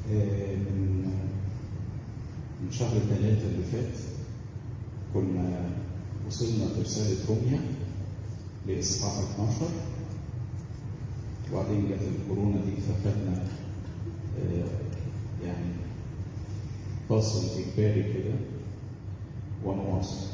آه، من من شهر ثلاثة اللي فات كنا وصلنا في رسالة روميا لإصحاح 12 وبعدين جت الكورونا دي فخدنا آه، يعني فاصل إجباري كده ونواصل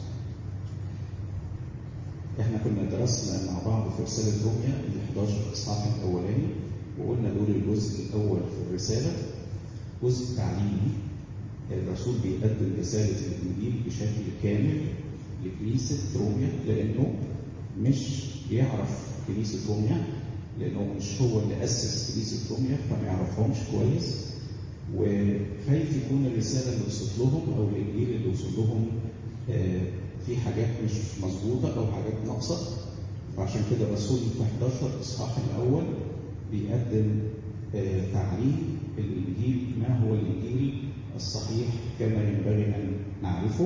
احنا كنا درسنا مع بعض في رسالة روميا ال 11 إصحاح الأولاني وقلنا دول الجزء الأول في الرسالة جزء تعليمي الرسول بيقدم رسالة الإنجيل بشكل كامل لكنيسة روميا لأنه مش يعرف كنيسة روميا لأنه مش هو اللي أسس كنيسة روميا فما يعرفهمش كويس وخايف يكون الرسالة اللي وصلت لهم أو الإنجيل اللي وصل لهم آه، في حاجات مش مظبوطة أو حاجات ناقصة فعشان كده الرسول في 11 إصحاح الأول بيقدم آه، تعليم الإنجيل ما هو الإنجيل الصحيح كما ينبغي أن نعرفه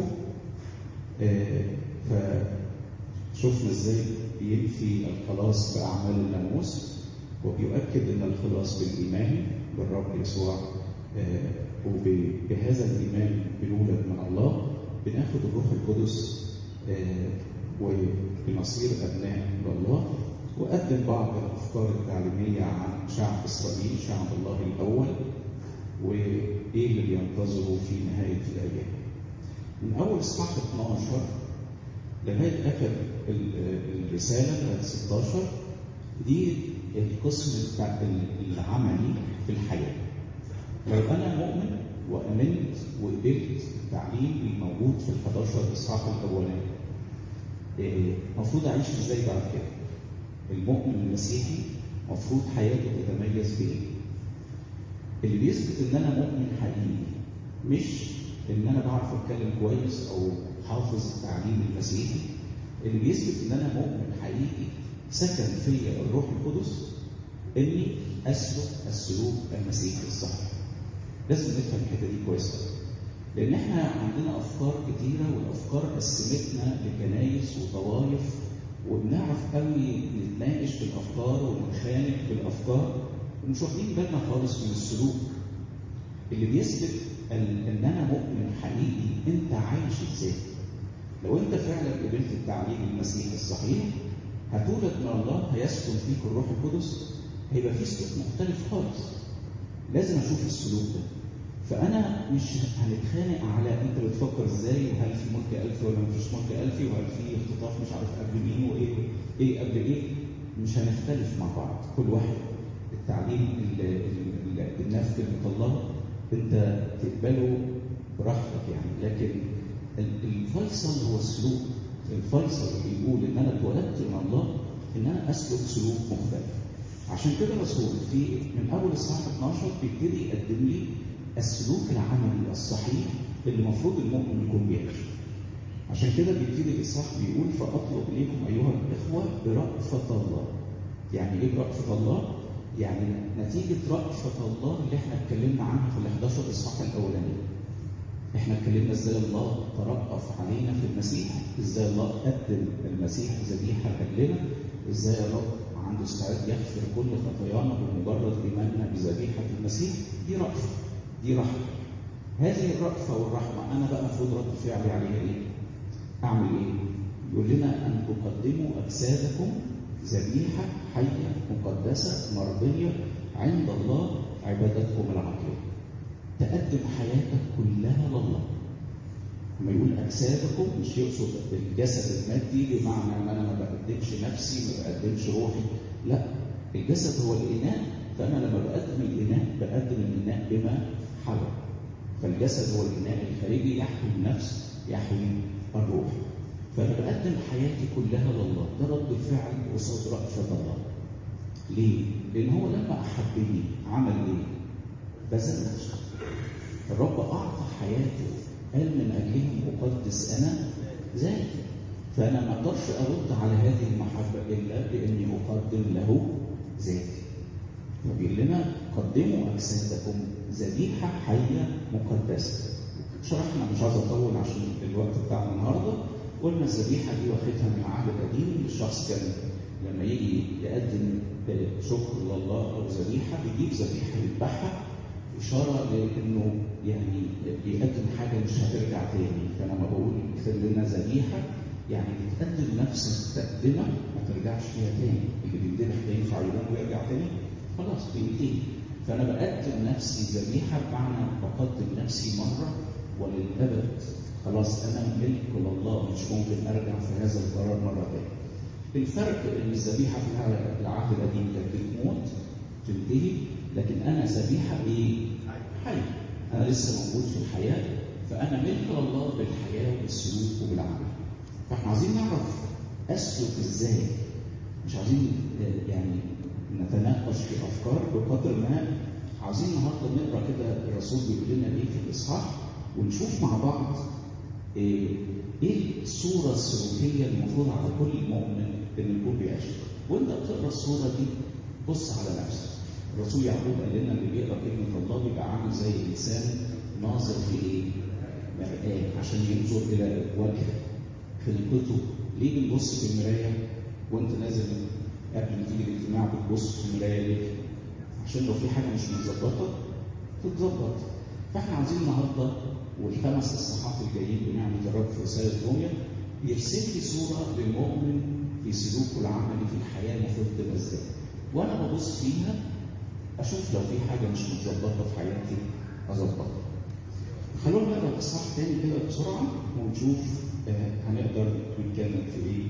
آه، فشفنا ازاي بينفي الخلاص بأعمال الناموس وبيؤكد أن الخلاص بالإيمان بالرب يسوع آه، وبهذا الإيمان بنولد من الله بناخد الروح القدس آه، وبنصير أبناء لله وقدم بعض الأفكار التعليمية عن شعب إسرائيل شعب الله الأول وإيه اللي بينتظره في نهاية الأيام من أول إصحاح 12 لغاية آخر ال- الرسالة لغاية 16 دي القسم بتاع ال- العملي في الحياة لو أنا مؤمن وأمنت وقبلت التعليم الموجود في ال 11 إصحاح الأولاني إيه، المفروض أعيش إزاي بعد كده؟ المؤمن المسيحي المفروض حياته تتميز بإيه؟ اللي بيثبت ان انا مؤمن حقيقي مش ان انا بعرف اتكلم كويس او حافظ التعليم المسيحي اللي بيثبت ان انا مؤمن حقيقي سكن فيا الروح القدس اني اسلك السلوك المسيحي الصحيح لازم نفهم الحته دي كويس قوي لان احنا عندنا افكار كتيره والافكار قسمتنا لكنايس وطوائف وبنعرف قوي نتناقش في الافكار ونتخانق في الافكار ومش واخدين بالنا خالص من السلوك اللي بيثبت ال- ان انا مؤمن حقيقي انت عايش ازاي لو انت فعلا قبلت التعليم المسيحي الصحيح هتولد من الله هيسكن فيك الروح القدس هيبقى في سلوك مختلف خالص لازم اشوف السلوك ده فانا مش هنتخانق على انت بتفكر ازاي وهل في ملك الفي ولا مفيش ملك الفي وهل في اختطاف مش عارف قبل مين وايه ايه قبل ايه مش هنختلف مع بعض كل واحد التعليم اللي اللي الناس المطلبه انت تقبله براحتك يعني لكن ال- الفيصل هو السلوك الفيصل بيقول ان انا اتولدت من الله ان انا اسلك سلوك مختلف عشان كده الرسول في من اول اصحاح 12 بيبتدي يقدم لي السلوك العملي الصحيح اللي المفروض المؤمن يكون بيعيشه عشان كده بيبتدي الاصحاح بيقول فاطلب اليكم ايها الاخوه برأفة الله يعني ايه برأفة الله؟ يعني نتيجة رأفة الله اللي احنا اتكلمنا عنها في ال 11 اصحاح الاولاني احنا اتكلمنا ازاي الله ترأف علينا في المسيح ازاي الله قدم المسيح ذبيحه لاجلنا ازاي الرب عنده استعداد يغفر كل خطايانا بمجرد ايماننا بذبيحه المسيح دي رأفه دي رحمه هذه الرأفه والرحمه انا بقى المفروض رد فعلي عليها ايه؟ اعمل ايه؟ يقول لنا ان تقدموا اجسادكم ذبيحه حيه مقدسه مرضيه عند الله عبادتكم العقليه تقدم حياتك كلها لله لما يقول اجسادكم مش يقصد الجسد المادي بمعنى ان انا ما بقدمش نفسي ما بقدمش روحي لا الجسد هو الاناء فانا لما بقدم الاناء بقدم الاناء بما حوى فالجسد هو الاناء الخارجي يحوي النفس يحوي الروح فانا بقدم حياتي كلها لله ده رد الفعل قصاد رأفة الله ليه؟ لأن هو لما أحبني عمل إيه؟ بذل نفسه الرب أعطى حياته قال من أجلهم أقدس أنا ذاتي فأنا ما أقدرش أرد على هذه المحبة إلا بإني أقدم له ذاتي فبيقول لنا قدموا أجسادكم ذبيحة حية مقدسة شرحنا مش عايز أطول عشان الوقت بتاعنا النهارده قلنا الذبيحة دي واخدها من العهد القديم الشخص كان لما يجي يقدم شكر لله أو ذبيحة بيجيب ذبيحة يذبحها اشاره لانه يعني بيقدم حاجه مش هترجع تاني فلما بقول اكتب لنا ذبيحه يعني بتقدم نفس التقدمه ما ترجعش فيها تاني اللي بيندبح ده ينفع يقوم ويرجع تاني خلاص بينتهي فانا بقدم نفسي ذبيحه بمعنى بقدم نفسي مره وللابد خلاص انا ملك لله مش ممكن ارجع في هذا القرار مره تاني الفرق ان الذبيحه في العهد القديم كانت بتموت تنتهي لكن انا ذبيحه ايه؟ حي انا لسه موجود في الحياه فانا ملك لله بالحياه وبالسلوك وبالعمل فاحنا عايزين نعرف اسلك ازاي مش عايزين يعني نتناقش في افكار بقدر ما عايزين النهارده نقرا كده الرسول بيقول لنا ايه في الاصحاح ونشوف مع بعض ايه, إيه الصوره السلوكيه المفروض على كل مؤمن ان يكون بيعيشها وانت بتقرا الصوره دي بص على نفسك الرسول يعقوب قال لنا اللي بيقرا كلمه الله بيبقى عامل زي انسان ناظر في ايه؟ مرآة عشان ينظر الى وجه خلقته ليه بنبص في المرايه وانت نازل قبل ما تيجي الاجتماع بتبص في المرايه ليه؟ عشان لو في حاجه مش متظبطه تتظبط فاحنا عايزين النهارده والخمس اصحاحات الجايين بنعمه الرب في رساله روميا يرسم لي صوره للمؤمن في سلوكه العملي في الحياه المفروض تبقى ازاي وانا ببص فيها اشوف لو في حاجه مش متظبطه في حياتي اظبطها خلونا نقرا الاصحاح تاني كده بسرعه ونشوف آه هنقدر نتكلم في ايه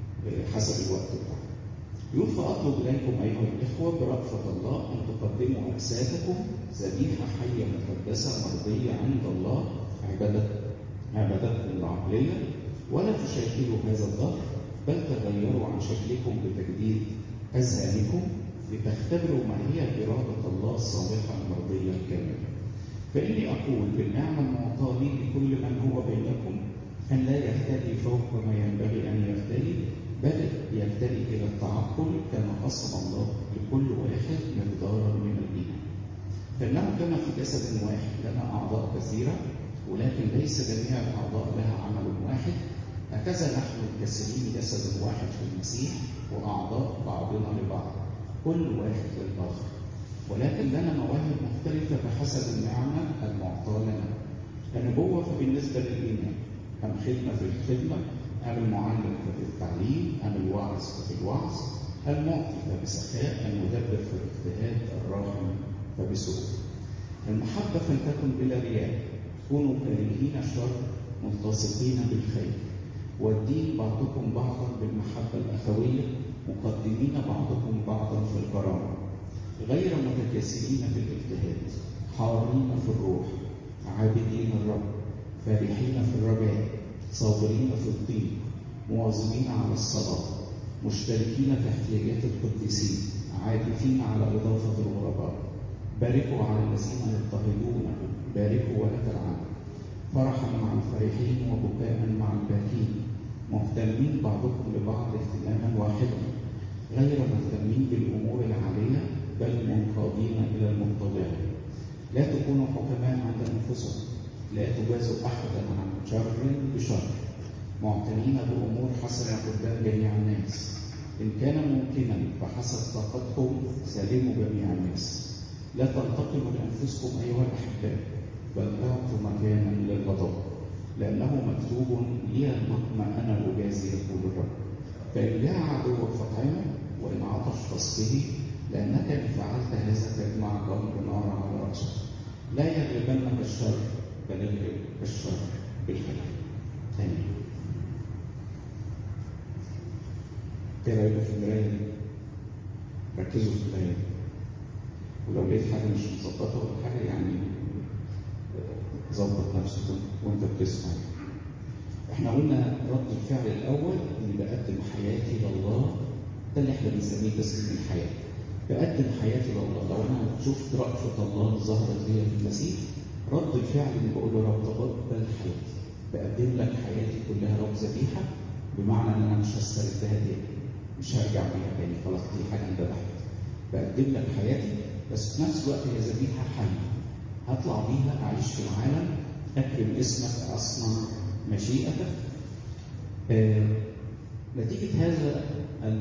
آه حسب الوقت بتاعنا. يقول فاطلب اليكم ايها الاخوه برأفة الله ان تقدموا اجسادكم ذبيحه حيه مقدسه مرضيه عند الله عبادة عبادتكم العقليه ولا تشاكلوا هذا الظهر بل تغيروا عن شكلكم بتجديد اذهانكم لتختبروا ما هي اراده الله الصالحه المرضيه الكامله. فإني أقول بالنعمة المعطاة لي لكل من هو بينكم أن لا يختلي فوق ما ينبغي أن يختلي بل يختلي إلى التعقل كما قسم الله لكل واحد مقدارا من الإيمان. فإنه كما في جسد واحد لنا أعضاء كثيرة ولكن ليس جميع الأعضاء لها عمل واحد هكذا نحن الكثيرين جسد واحد في المسيح وأعضاء بعضنا لبعض كل واحد للآخر ولكن لنا مواهب مختلفة بحسب النعمة المعطاة لنا. النبوة فبالنسبة للإيمان أم خدمة في الخدمة أم المعلم ففي التعليم أم الواعظ ففي الوعظ المعطي فبسخاء المدبر في الاجتهاد الراحم فبسرور. المحبة فلتكن بلا رياء كونوا كارهين الشر ملتصقين بالخير والدين بعضكم بعضا بالمحبة الأخوية مقدمين بعضكم بعضا في الكرامة غير متكاسلين في الاجتهاد حارين في الروح عابدين الرب فرحين في الرجاء صابرين في الضيق مواظبين على الصلاة مشتركين في احتياجات القديسين عاكفين على إضافة الغرباء باركوا على الذين يضطهدونكم باركوا ولا تلعنوا فرحا مع الفرحين وبكاء مع الباكين مهتمين بعضكم لبعض اهتماما واحدا غير مهتمين بالامور العاليه بل منقادين الى المتضعين لا تكونوا حكماء عند انفسكم لا تجازوا احدا عن شر بشر معتنين بامور حسنه قدام جميع الناس ان كان ممكنا فحسب طاقتكم سالموا جميع الناس لا تنتقموا لانفسكم ايها الاحباء بل اعطوا مكانا للغضب لانه مكتوب لي الحكم انا اجازي يقول الرب فان جاء عدوك فاطعمه وان عطش فاسقه لانك ان فعلت هذا تجمع جمر نار على راسك لا يغلبنك الشر بل اغلب الشر بالخير امين ايه رايكم في المرايه دي؟ ركزوا في المرايه دي ولو لقيت حاجه مش مظبطه ولا حاجه يعني ظبط نفسك وانت بتسمع احنا قلنا رد الفعل الاول اني بقدم حياتي لله ده اللي احنا بنسميه تسليم الحياه بقدم حياتي لله لو انا شفت رأفة الله ظهرت ليا في المسيح رد الفعل اللي بقول له رب تقبل حياتي بقدم لك حياتي كلها رب ذبيحه بمعنى ان انا مش هستردها تاني مش هرجع بيها تاني خلاص دي حاجه اندبحت بقدم لك حياتي بس في نفس الوقت هي ذبيحه حيه هطلع بيها اعيش في العالم اكرم اسمك اصنع مشيئتك آه نتيجه هذا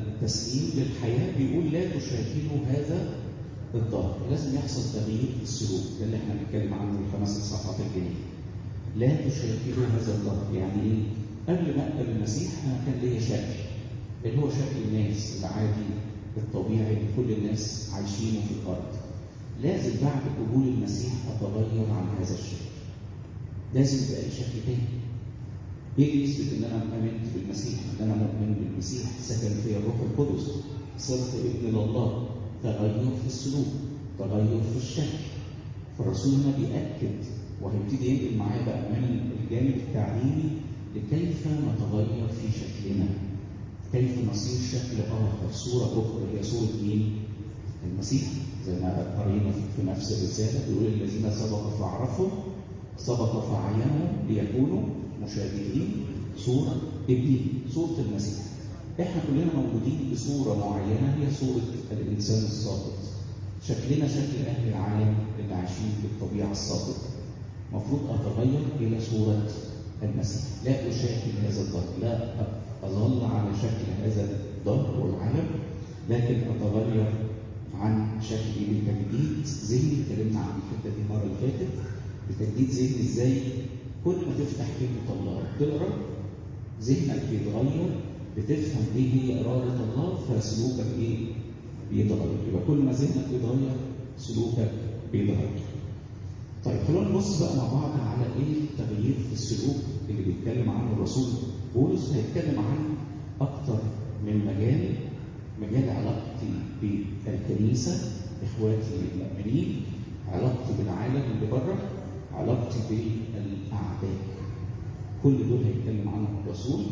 التسليم للحياه بيقول لا تشاكلوا هذا الظهر لازم يحصل تغيير في السلوك السلوك ده اللي احنا بنتكلم عنه الخمس اصحاحات الجايه لا تشاكلوا هذا الظهر يعني ايه؟ قبل ما اقبل المسيح انا كان ليا شكل اللي هو شكل الناس العادي الطبيعي اللي كل الناس عايشينه في الارض لازم بعد قبول المسيح اتغير عن هذا الشكل لازم يبقى لي شكل تاني ايه اللي يثبت ان انا امنت بالمسيح ان انا مؤمن بالمسيح سكن فيا الروح القدس صرت ابن لله تغير في السلوك تغير في الشكل فالرسول هنا بيأكد وهيبتدي ينقل معايا بقى من الجانب التعليمي لكيف نتغير في شكلنا كيف نصير شكل آخر صورة أخرى هي صورة مين؟ المسيح زي ما قرينا في نفس الرسالة بيقول الذين سبق فعرفهم سبق فعينهم ليكونوا مشابهين صورة ابنه صورة المسيح احنا كلنا موجودين بصورة معينة هي صورة الإنسان الساقط شكلنا شكل أهل العالم اللي عايشين بالطبيعة الساقطة المفروض أتغير إلى صورة المسيح لا أشاكل هذا الظهر لا أظل على شكل هذا الظهر والعالم لكن أتغير عن شكلي بتجديد ذهني اتكلمنا عن الحته دي المره اللي فاتت بتجديد ذهني ازاي كل ما تفتح كلمه الله تقرا ذهنك بيتغير بتفهم ايه هي اراده الله فسلوكك ايه بيتغير يبقى كل ما ذهنك بيتغير سلوكك بيتغير طيب خلونا نبص بقى مع بعض على ايه التغيير في السلوك اللي بيتكلم عنه الرسول بولس هيتكلم عن اكتر من مجال مجال علاقتي بالكنيسة إخواتي المؤمنين علاقتي بالعالم اللي بره علاقتي بالأعداء كل دول هيتكلم عنهم الرسول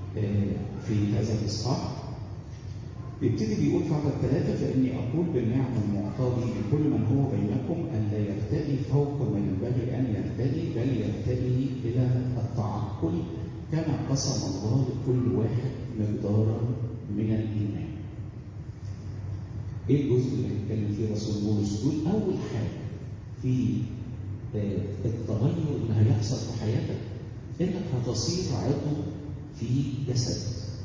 في هذا الإصحاح بيبتدي بيقول في عدد ثلاثة فإني أقول بالنعم المعطاة لكل من هو بينكم أن لا يرتدي فوق ما ينبغي أن يرتدي بل يرتدي إلى التعقل كما قسم الله لكل واحد مقدارا من الإيمان ايه الجزء اللي هيتكلم فيه رسول بولس دول اول حاجه في التغير اللي هيحصل في حياتك انك هتصير عضو في جسد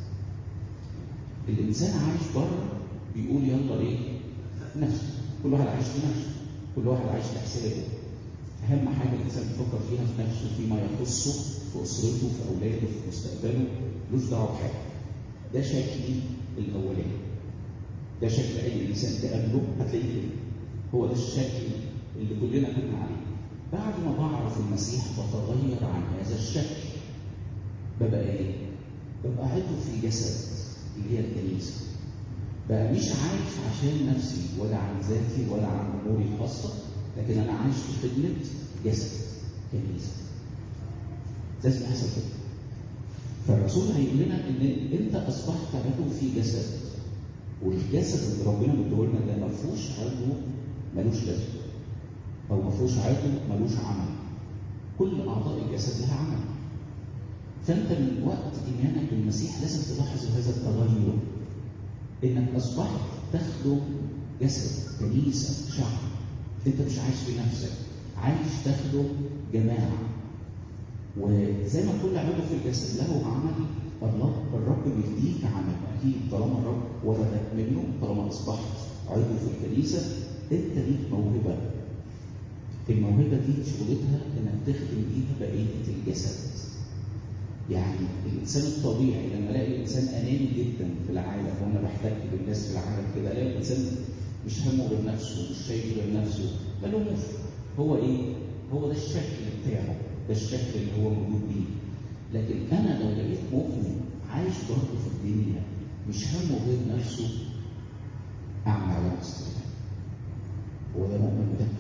الانسان عايش بره بيقول يلا ايه نفسه كل واحد عايش لنفسه كل واحد عايش لحسابه اهم حاجه الانسان بيفكر فيها في نفسه فيما يخصه في اسرته في اولاده في مستقبله ملوش دعوه بحاجه ده شكلي الاولاني ده شكل اي انسان تقابله هتلاقيه كده هو ده الشكل اللي كلنا كنا عليه بعد ما بعرف المسيح بتغير عن هذا الشكل ببقى ايه ببقى عضو في جسد اللي هي الكنيسه بقى مش عايش عشان نفسي ولا عن ذاتي ولا عن اموري الخاصه لكن انا عايش في خدمه جسد كنيسه لازم يحصل كده فالرسول هيقول لنا ان انت اصبحت عضو في جسد والجسد اللي ربنا مديهولنا ده ما فيهوش عضو ملوش لازمه او ما فيهوش عضو ملوش عمل كل اعضاء الجسد لها عمل فانت من وقت ايمانك بالمسيح لازم تلاحظ هذا التغير انك اصبحت تخدم جسد كنيسه شعب انت مش عايش لنفسك عايش تخدم جماعه وزي ما كل عضو في الجسد له عمل الله الرب بيديك عمل اكيد طالما الرب ولدك منه طالما اصبحت عضو في الكنيسه انت ليك موهبه الموهبه دي شغلتها انك تخدم بيها بقيه الجسد يعني الانسان الطبيعي لما الاقي الانسان اناني جدا في العالم وانا بحتك بالناس في العالم كده الاقي الانسان مش همه غير نفسه مش شايف غير نفسه ملوموش هو ايه؟ هو ده الشكل بتاعه ده الشكل اللي هو موجود بيه لكن انا لو لقيت مؤمن عايش برضه في الدنيا مش همه غير نفسه اعمل على استفهام هو ده مؤمن بجد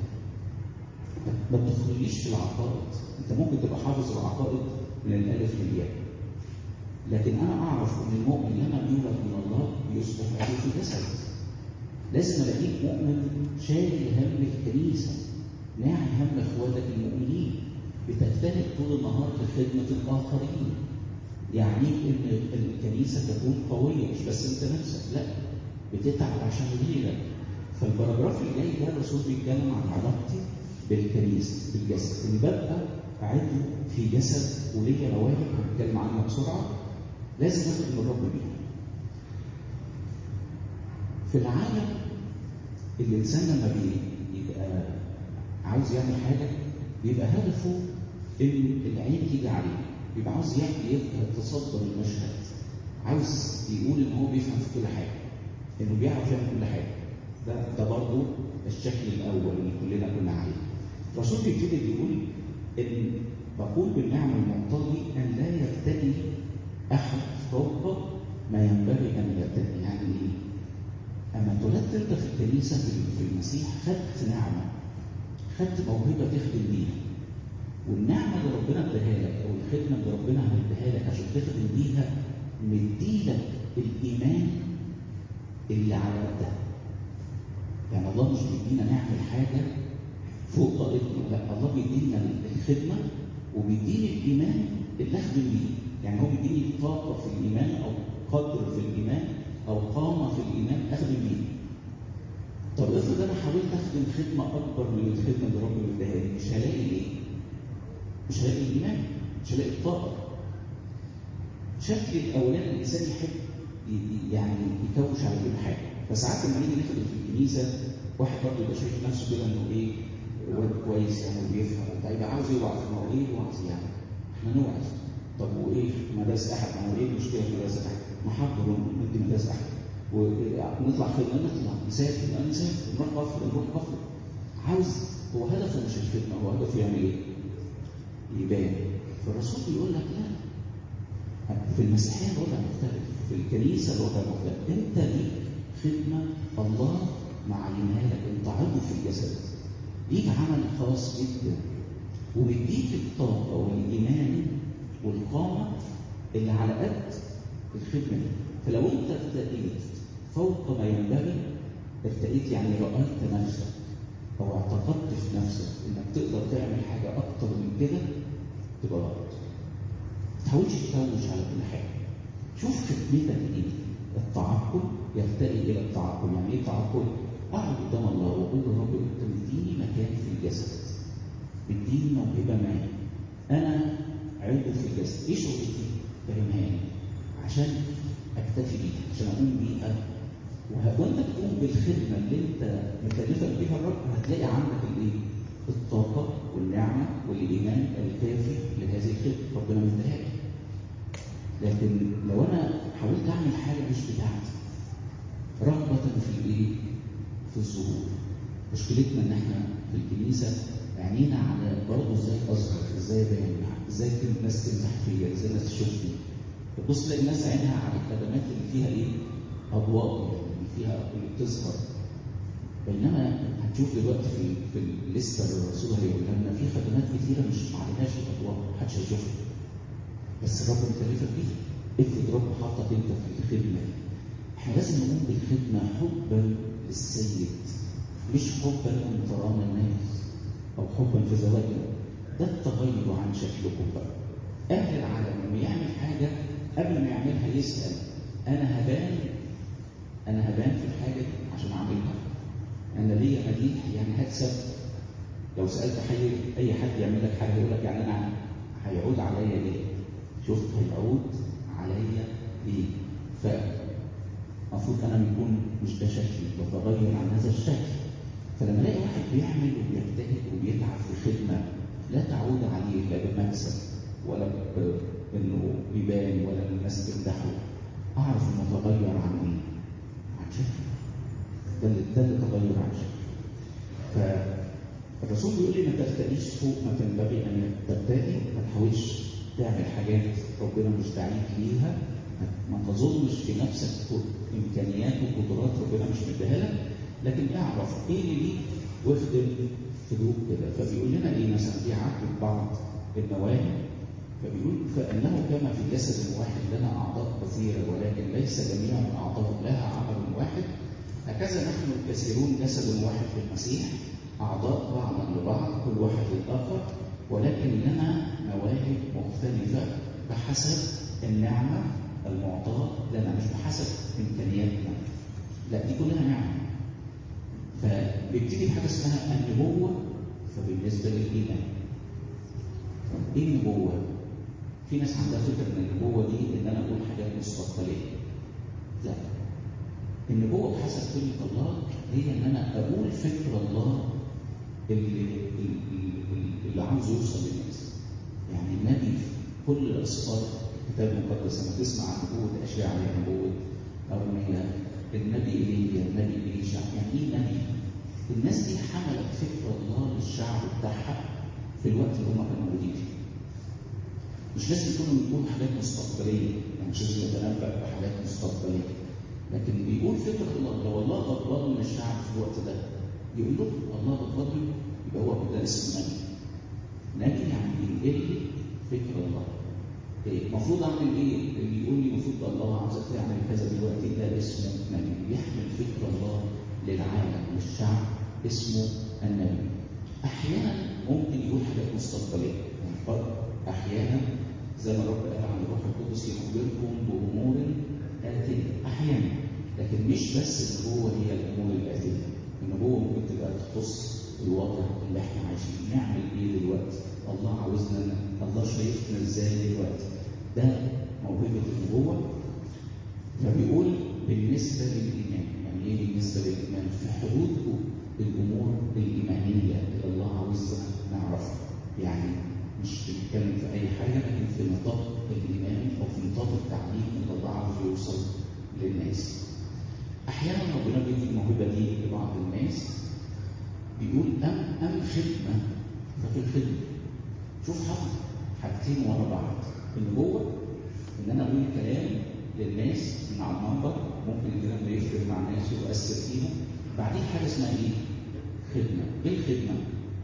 ما بتدخليش في العقائد انت ممكن تبقى حافظ العقائد من الالف للياء لكن انا اعرف ان المؤمن لما يولد من الله يصبح عضو في جسد لازم الاقيك مؤمن شايل هم الكنيسه ناعي هم اخواتك المؤمنين بتجتهد طول النهار لخدمه الاخرين يعني ان الكنيسه تكون قويه مش بس انت نفسك لا بتتعب عشان غيرك فالبراجراف اللي جاي ده الرسول بيتكلم عن علاقتي بالكنيسه بالجسد ان ببقى عضو في جسد وليا مواهب هنتكلم عنها بسرعه لازم اخد الرب بيها في العالم الانسان لما بيبقى عاوز يعمل حاجه بيبقى هدفه ان العين تيجي عليه بيبقى عاوز يحكي يتصدر المشهد عاوز يقول ان هو بيفهم في كل حاجه انه بيعرف يعمل كل حاجه ده ده برضه الشكل الاول اللي كلنا كنا عليه الرسول بيبتدي بيقول ان بقول بالنعمه المعطاه ان لا يرتدي احد فوق ما ينبغي ان يرتدي يعني ايه؟ اما اتولدت انت في الكنيسه في المسيح خدت نعمه خدت موهبه تخدم بيها والنعمه اللي ربنا اداها لك او الخدمه اللي ربنا هيديها لك عشان تخدم بيها مديلك الايمان اللي على قدها يعني الله مش بيدينا نعمل حاجه فوق طاقتنا لا الله بيدينا الخدمه وبيديني الايمان اللي اخدم بيه يعني هو بيديني طاقه في الايمان او قدر في الايمان او قامه في الايمان اخدم بيه طب افرض انا حاولت اخدم خدمه اكبر من الخدمه اللي ربنا اداها لي مش هلاقي ايه؟ مش هلاقي الايمان مش هلاقي الطاقه شكل الاولاني الانسان يحب يعني يكوش على كل حاجه فساعات لما نيجي نخدم في الكنيسه واحد برضه يبقى شايف نفسه كده انه ايه واد كويس يعني وبيفهم وبتاع يبقى عاوز يوعظ ما هو ايه الوعظ يعني؟ احنا نوعظ طب وايه مدارس احد ما هو ايه المشكله في مدارس احد؟ نحضر وندي مدارس احد ونطلع خدمه نطلع نسافر نسافر نروح بفر نروح بفر عاوز هو هدفه مش الخدمه هو هدفه يعمل ايه؟ يبان فالرسول بيقول لك لا في المسيحيه الوضع مختلف في الكنيسه الوضع مختلف انت ليك خدمه الله معينها لك انت عضو في الجسد ليك عمل خاص جدا وبيديك الطاقه والايمان والقامه اللي على قد الخدمه دي فلو انت ارتقيت فوق ما ينبغي ارتقيت يعني رايت نفسك او اعتقدت في نفسك انك تقدر تعمل حاجه اكتر من كده تبقى غلط ما تحاولش تكوش على كل حاجه شوف خدمتك ايه التعقل يرتقي الى التعقل يعني ايه التعقل اقعد قدام الله واقول له رب انت مديني مكان في الجسد مديني موهبه ما انا عضو في الجسد ايه شغلتي فهمها لي عشان اكتفي بيها عشان اقوم بيها وانت بتقوم بالخدمه اللي انت مكلفك بيها الرب هتلاقي عندك الايه؟ الطاقه والنعمه والايمان الكافي لهذه الخدمه ربنا مديها لك. لكن لو انا حاولت اعمل حاجه مش بتاعتي رغبه في الايه؟ في الظهور. مشكلتنا ان احنا في الكنيسه عينينا على برضه ازاي اظهر، ازاي ابان، ازاي الناس تمدح فيا، ازاي الناس تشوفني. تبص تلاقي الناس عينها على الخدمات اللي فيها ايه؟ اضواء يعني فيها اللي بتظهر بينما هنشوف دلوقتي في في الليسته اللي الرسول هيقولها لنا في خدمات كتيره مش ما عليهاش الاضواء محدش هيشوفها بس الرب مكلفك بيها افرض رب حطك انت في الخدمه دي احنا لازم نقوم بالخدمه حبا للسيد مش حبا ان ترانا الناس او حبا في زواجنا ده التغير عن شكلكم بقى اهل العالم لما يعمل حاجه قبل ما يعملها يسال انا هبان انا هبان في الحاجه دي عشان اعملها انا ليا مديح يعني هكسب لو سالت حي اي حد يعمل لك حاجه يقول لك يعني انا هيعود عليا ليه؟ شفت هيعود عليا ليه؟ فالمفروض انا بيكون مش ده شكلي بتغير عن هذا الشكل فلما الاقي واحد بيعمل وبيجتهد وبيتعب في خدمه لا تعود عليه لا بمكسب ولا بانه يبان ولا الناس تمدحه اعرف انه تغير عن ايه؟ عن شكله ده اللي ده اللي تغير عن شكله فالرسول بيقول لي ما ترتقيش فوق ما تنبغي ان ترتقي ما تحاولش تعمل حاجات ربنا مش داعيك ليها ما تظنش في نفسك امكانيات وقدرات ربنا مش مديها لك لكن اعرف ايه اللي ليك واخدم هدوء كده فبيقول لنا ايه مثلا بيعاتب بعض المواهب فبيقول فانه كما في جسد واحد لنا اعضاء كثيره ولكن ليس جميع الاعضاء لها عمل واحد هكذا نحن الكثيرون جسد واحد في المسيح اعضاء بعضا لبعض كل واحد للاخر ولكن لنا مواهب مختلفه بحسب النعمه المعطاه لنا مش بحسب امكانياتنا لا دي كلها نعمه فبيبتدي بحاجه اسمها النبوه فبالنسبه للايمان ايه النبوه؟ في ناس عندها فكره ان النبوه دي ان انا اقول حاجات مستقبليه لا النبوه بحسب كلمه الله هي ان انا اقول فكر الله اللي, اللي, اللي عاوز يوصل للناس يعني النبي في كل الاسفار الكتاب المقدس لما تسمع عن نبوه اشعياء نبوه ارميا النبي ايليا النبي اليشع يعني ايه نبي؟ الناس دي حملت فكر الله للشعب بتاعها في الوقت اللي هم كانوا موجودين فيه. مش لازم يكونوا بيقولوا حاجات مستقبليه، يعني مش لازم يتنبأ بحاجات مستقبليه. لكن بيقول فكره الله لو الله غضبان من الشعب في الوقت ده يقول لهم الله غضبان يبقى هو كده اسمه نبي. نبي يعني بينقل لي فكر الله. المفروض إيه؟ اعمل ايه؟ اللي يقول لي المفروض الله عاوزك تعمل كذا دلوقتي ده اسمه نبي، بيحمل فكر الله للعالم للشعب اسمه النبي. احيانا ممكن يقول حاجات مستقبليه، يعني قد احيانا زي ما الرب قال عن الروح القدس يخبركم بامور اتيه، احيانا لكن مش بس النبوه هي الامور الاتيه، النبوه ممكن تبقى تخص الوضع اللي احنا عايشين، نعمل ايه دلوقتي؟ الله عاوزنا الله شايفنا ازاي دلوقتي؟ ده موهبه النبوه فبيقول بالنسبه للايمان، يعني ايه بالنسبه للايمان؟ في حدود الامور الايمانيه اللي الله عاوزنا نعرفها، يعني مش بنتكلم في اي حاجه لكن في نطاق الايمان او في نطاق التعليم اللي الله عاوز يوصل للناس. احيانا ربنا بيدي الموهبه دي لبعض الناس بيقول ام ام خدمه ففي الخدمه شوف حط حاجتين ورا بعض النبوه ان انا اقول كلام للناس من على المنبر ممكن الكلام ده يفرق مع الناس ويؤثر فيهم بعدين حاجه اسمها ايه؟ خدمه ايه الخدمه؟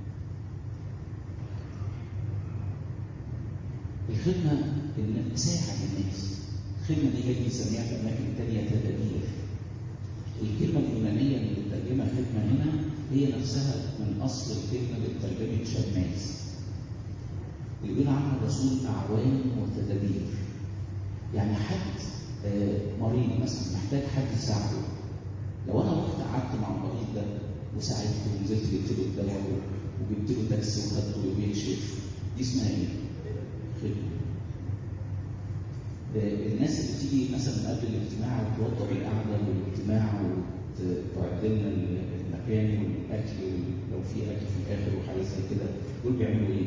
الخدمه ان اساعد الناس الخدمه دي جاي يسميها في اماكن ثانيه تدابير الكلمه اليونانيه اللي بتترجمها خدمه هنا هي نفسها من اصل الكلمه اللي اترجمت شماس اللي بيقول عنها الرسول اعوان وتدابير يعني حد آه مريض مثلا محتاج حد يساعده لو انا رحت قعدت مع المريض ده وساعدته ونزلت جبت له الدواء وجبت له تاكسي وخدته ويكشف دي اسمها ايه؟ خدمه آه الناس اللي بتيجي مثلا قبل الاجتماع وتوضب القعده والاجتماع وتعد لنا المكان والاكل ولو في اكل في الاخر وحاجه زي كده دول بيعملوا ايه؟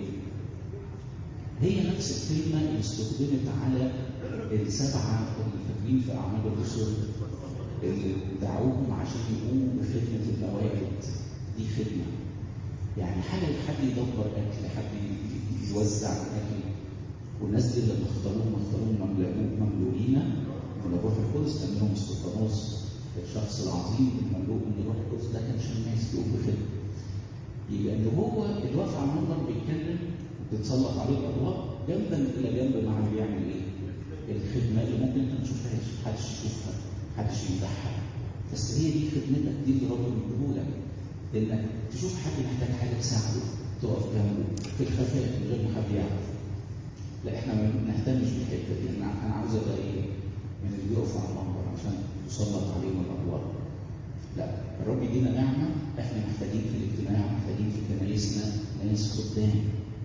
هي نفس الكلمه اللي استخدمت على السبعه اللي فاكرين في اعمال الرسل اللي دعوهم عشان يقوموا بخدمه الموائد دي خدمه يعني حاجه حد يدبر اكل حد يوزع الاكل والناس دي لما اختاروهم اختاروهم مملوئين من الروح القدس كان لهم استفانوس الشخص العظيم المملوء من الروح القدس ده كان شماس بيقوم بخدمه يبقى ان هو اللي واقف على المنبر بيتكلم بتتسلط عليه الاضواء جنبا الى جنب مع اللي بيعمل ايه؟ الخدمه اللي ممكن انت ما تشوفهاش، محدش يشوفها، محدش يمدحها. بس هي دي خدمتك دي اللي ربنا مديهولك. انك تشوف حد محتاج حاجه تساعده، تقف جنبه في الخفاء من غير ما حد يعرف. لا احنا ما بنهتمش بالحته دي، انا انا عاوز ابقى ايه؟ من اللي بيقفوا على المنبر عشان يسلط عليهم الاضواء. لا الرب يدينا نعمه احنا محتاجين في الاجتماع محتاجين في كنايسنا ناس خدام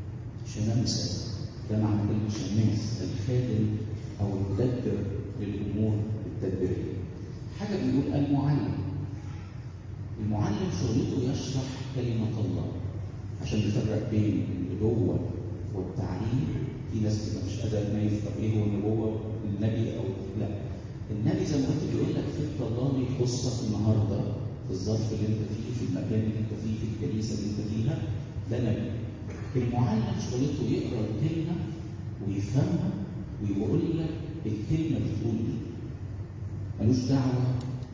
شمامسة ده معنى كلمة شماس الخادم أو المدبر للأمور التدبيرية. حاجة بيقول المعلم. المعلم شغلته يشرح كلمة الله عشان يفرق بين النبوة والتعليم. في ناس كده مش قادرة تميز طب إيه هو النبوة النبي أو لا. النبي زي ما قلت بيقول لك فكرة الله يخصك النهارده في الظرف اللي أنت فيه في المكان اللي أنت فيه في الكنيسة اللي أنت فيها ده نبي. المعلم شغلته يقرا الكلمه ويفهمها ويقول لك الكلمه بتقول ايه. ملوش دعوه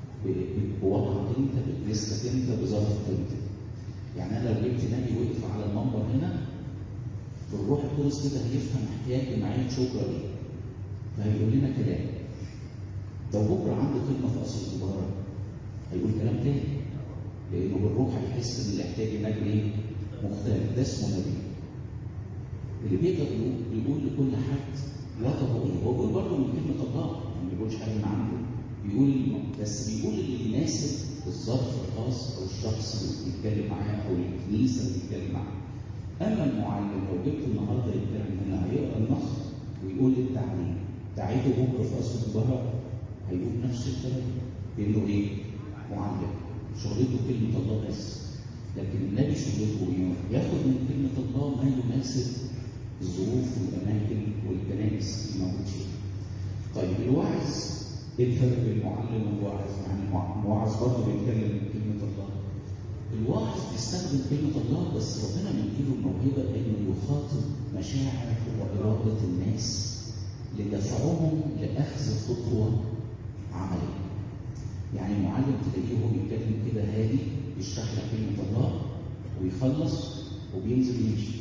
بوضعك انت بكنيستك انت بظرفك انت. يعني انا لو جبت نبي وقف على المنبر هنا الروح القدس كده هيفهم احتياج جماعيه شكرا ايه. فهيقول لنا كلام. لو بكره عنده خدمه في قصر التجاره هيقول كلام تاني. لانه بالروح هيحس ان الاحتياج هناك ايه؟ مختلف ده اسمه نبي اللي بيقدر يقول لكل حد وضعه ايه هو بيقول برضه من كلمه الله ما بيقولش حاجه من عنده بيقول بس بيقول اللي يناسب الظرف الخاص او الشخص اللي بيتكلم معاه او الكنيسه اللي بيتكلم معاه اما المعلم لو جبت النهارده يتكلم هنا هيقرا النص ويقول التعليم تعيده بكره في قصر البهاء هيقول نفس الكلام لانه ايه؟ معلم شغلته كلمه الله بس لكن النبي شغلته ايه؟ ياخد من كلمه الله ما يناسب الظروف والاماكن والكنائس اللي موجود فيها. طيب الوعظ ايه الفرق بين المعلم والواعظ؟ يعني المواعظ برضه بيتكلم من كلمه الله. الواعظ بيستخدم كلمه الله بس ربنا مديله الموهبه انه يخاطب مشاعر واراده الناس لدفعهم لاخذ خطوه عمليه. يعني المعلم تلاقيه وهو بيتكلم كده هادي يشرح لك كلمه الله ويخلص وبينزل يمشي.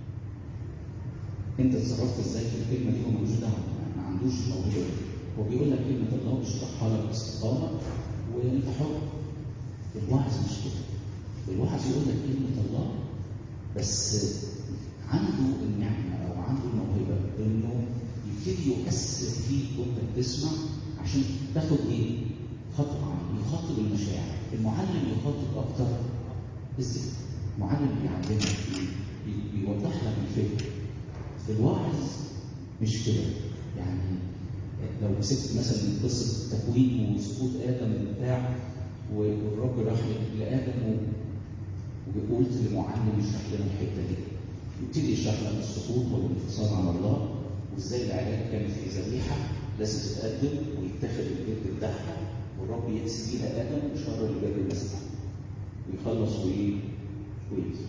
انت اتصرفت ازاي في الكلمه دي هو ملوش دعوه ما عندوش الموهبه دي. هو بيقول لك كلمه الله وبيشرحها لك باستقامه وانت حر. الوعظ مش كده. الوعظ يقول لك كلمه الله بس عنده النعمه او عنده الموهبه انه يبتدي يؤثر فيك وانت بتسمع عشان تاخد ايه؟ خطوه عمل يخاطب المشاعر المعلم يخاطب اكتر الذهن المعلم بيعلمك بيوضح لك الفكر الواعظ مش كده يعني لو مسكت مثلا قصه تكوين وسقوط ادم وبتاع والرب راح لادم وقلت للمعلم يشرح لنا الحته دي يبتدي يشرح لنا السقوط والانفصال عن الله وازاي العلاج كان في ذبيحه لازم تتقدم ويتاخد الجلد بتاعها والرب يأتي بيها ادم وشر البر المسمع ويخلص وايه؟ وينزل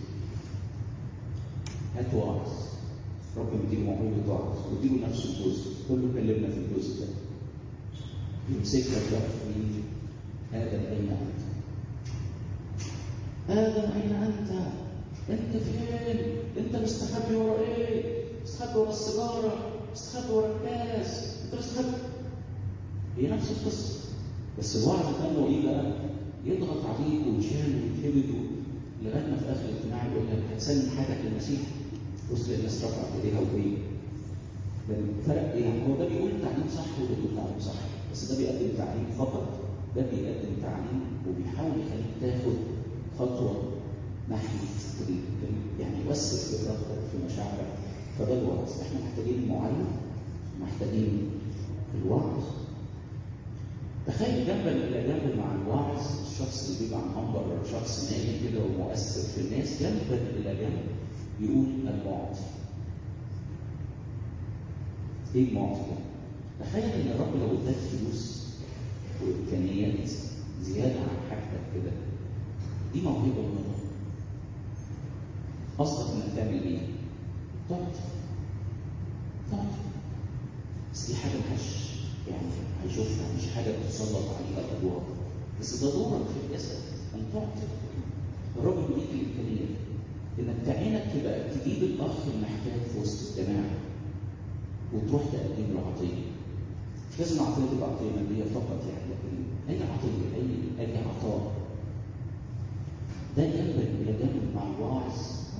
هات واعظ رب مديله موهبه واعظ واديله نفس الجزء كله كلمنا في الجزء ده يمسك لك بقى في ادم اين انت؟ ادم اين انت؟ انت فين؟ انت مستخبي ورا ايه؟ مستخبي ورا السيجاره، مستخبي ورا الكاس، انت مستخبي هي نفس القصه بس الوعظ كان له ايه بقى؟ يضغط عليك ويشال ويتهبد لغايه ما في اخر الاجتماع يقول لك هتسلم حياتك للمسيح وسط الناس رفعت ايديها وايه؟ الفرق ايه؟ يعني هو ده بيقول تعليم صح وده بيقول تعليم صح بس ده بيقدم تعليم فقط ده بيقدم تعليم وبيحاول يخليك تاخد خطوه ناحيه يعني يؤثر في ارادتك في مشاعرك فده الوعظ احنا محتاجين المعلم محتاجين الوعظ تخيل جنبا الى جنب مع الواعظ الشخص اللي بيبقى عن منبر شخص ناجح كده ومؤثر في الناس جنبا الى جنب يقول المعطي ايه المعطي ده؟ تخيل ان الرب لو اداك فلوس وامكانيات زياده عن حاجتك كده دي موهبه من الله قصدك انك تعمل ايه؟ تعطي تعطي بس دي حاجه مش يعني هيشوفها مش حاجه بتسلط عليها الادوار بس ده دورك في الجسد ان تعطي الرب بيديك الامكانيات انك تعينك تبقى تجيب الاخ المحتاج في وسط الجماعه وتروح تقدم له عطيه مش لازم العطيه تبقى عطيه ماديه فقط يعني لكن اي عطيه اي اي عطاء ده جنبك الى جنب مع الواعظ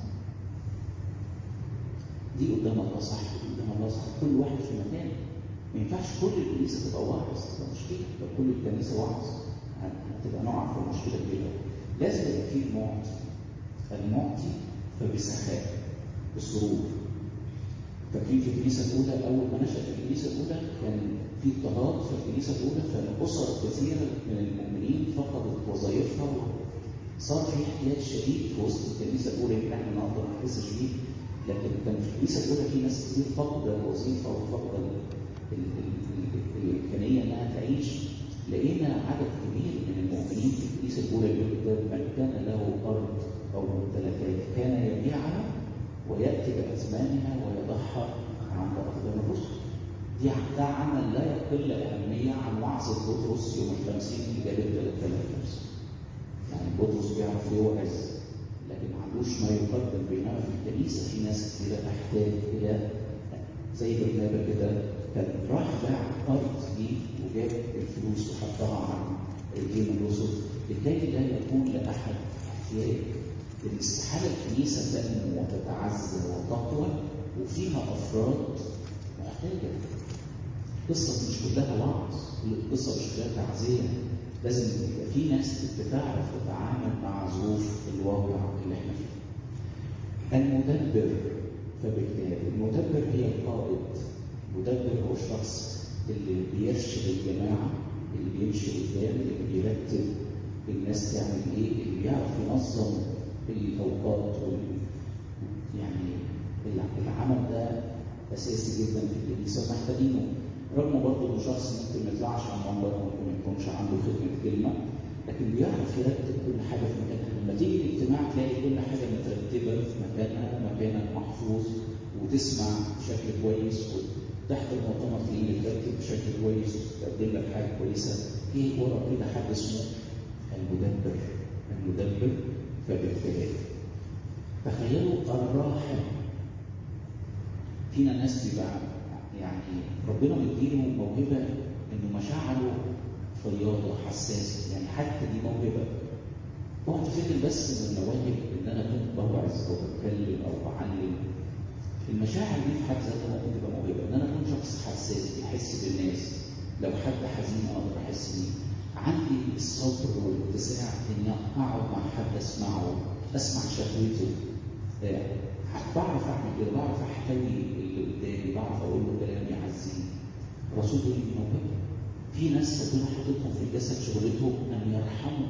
دي قدام الله صح قدام الله صح كل واحد في مكانه ما ينفعش كل الكنيسه تبقى واعظ تبقى مشكله لو كل الكنيسه واعظ هتبقى نقع في مشكله كبيره لازم يبقى فيه المعطي المعطي فبسخاء بسرور فاكرين في الكنيسه الاولى اول ما نشات الكنيسه الاولى كان في اضطهاد في الكنيسه الاولى فاسر كثيره من المؤمنين فقدت وظائفها صار في احتياج شديد في وسط الكنيسه الاولى يمكن احنا النهارده ما نحسش بيه لكن كان في الكنيسه الاولى في ناس كتير فاقده الوظيفه وفاقده الامكانيه انها تعيش لقينا عدد كبير من المؤمنين في الكنيسه الاولى اللي من كان له ارض او ممتلكات كان يبيعها وياتي باثمانها ويضعها عند اقدام الرسل. دي ده عمل لا يقل اهميه عن وعظ بطرس يوم الخمسين اللي جاب ال 3000 نفس. يعني بطرس بيعرف يوعظ لكن ما عندوش ما يقدم بينما في الكنيسه في ناس كثيره تحتاج الى زي برنابا كده كان راح باع ارض دي وجاب الفلوس وحطها عن رجلين الرسل لكي لا يكون لاحد احتياج الاستحاله الكنيسه تنمو وتتعزى وتقوى وفيها افراد محتاجه القصه مش كلها وعظ القصه مش كلها تعزيه لازم يبقى في ناس بتعرف تتعامل مع ظروف الواقع اللي احنا فيه المدبر فبالتالي المدبر هي القائد المدبر هو الشخص اللي بيرشد الجماعه اللي بيمشي قدام اللي بيرتب الناس تعمل ايه اللي بيعرف ينظم الاوقات وال يعني العمل ده اساسي جدا في الكنيسه ومحتاجينه رغم برضه انه شخص ممكن ما يطلعش على المنبر ممكن ما يكونش عنده خدمه كلمه لكن بيعرف يرتب كل حاجه في مكانها لما تيجي الاجتماع تلاقي كل حاجه مترتبه في مكانها مكانك محفوظ وتسمع بشكل كويس وتحت المؤتمر تلاقيه مترتب بشكل كويس وتقدم لك حاجه كويسه في ورا كده حد اسمه المدبر المدبر فبالتالي تخيلوا الراحل فينا ناس بيبقى يعني ربنا مديله موهبه انه مشاعره فياضه حساسه يعني حتى دي موهبه اوعى تفتكر بس ان المواهب ان انا كنت بوعظ او بتكلم او بعلم المشاعر دي في حد ذاتها ممكن تبقى موهبه ان انا اكون شخص حساس بيحس بالناس لو حد حزين اقدر احس بيه عندي الصبر والاتساع اني اقعد مع حد اسمعه اسمع شهوته بعرف اعمل كده بعرف احتوي اللي قدامي بعرف اقول له كلام يعزيه الرسول بيقول لي موهبه في ناس ربنا حاططهم في الجسد شغلتهم ان يرحموا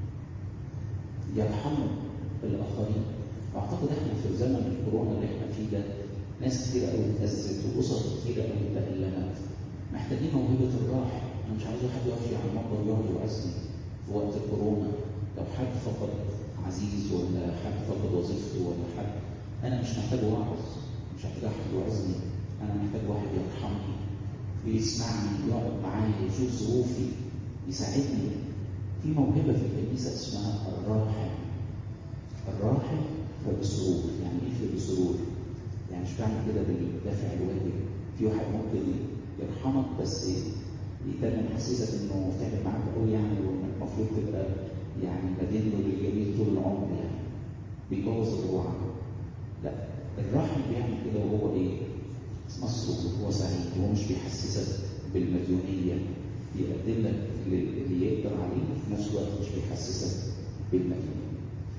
يرحموا الاخرين اعتقد احنا في زمن الكورونا اللي احنا فيه ده ناس كتير قوي اتاذت واسر كتير قوي تالمت محتاجين موهبه الراحه انا مش عايز حد يقف على المنبر يقعد يوعظني في وقت الكورونا لو حد فقد عزيز ولا حد فقد وظيفته ولا حد انا مش محتاج وعظ مش محتاج حد يوعظني انا محتاج واحد يرحمني يسمعني يقعد معايا يشوف ظروفي يساعدني في موهبه في الكنيسه اسمها الراحل الراحل فبسرور يعني ايه بسرور يعني مش بعمل كده بالدافع الواجب في واحد ممكن يرحمك بس يتم محسسك انه تعب معاك قوي يعني وانك المفروض تبقى يعني مدين له للجميل طول العمر يعني بيبوظ اللي هو عمله لا الراحل بيعمل كده وهو ايه؟ مسرور وهو سعيد وهو مش بيحسسك بالمديونيه بيقدم لك اللي يقدر عليه وفي نفس الوقت مش بيحسسك بالمديونيه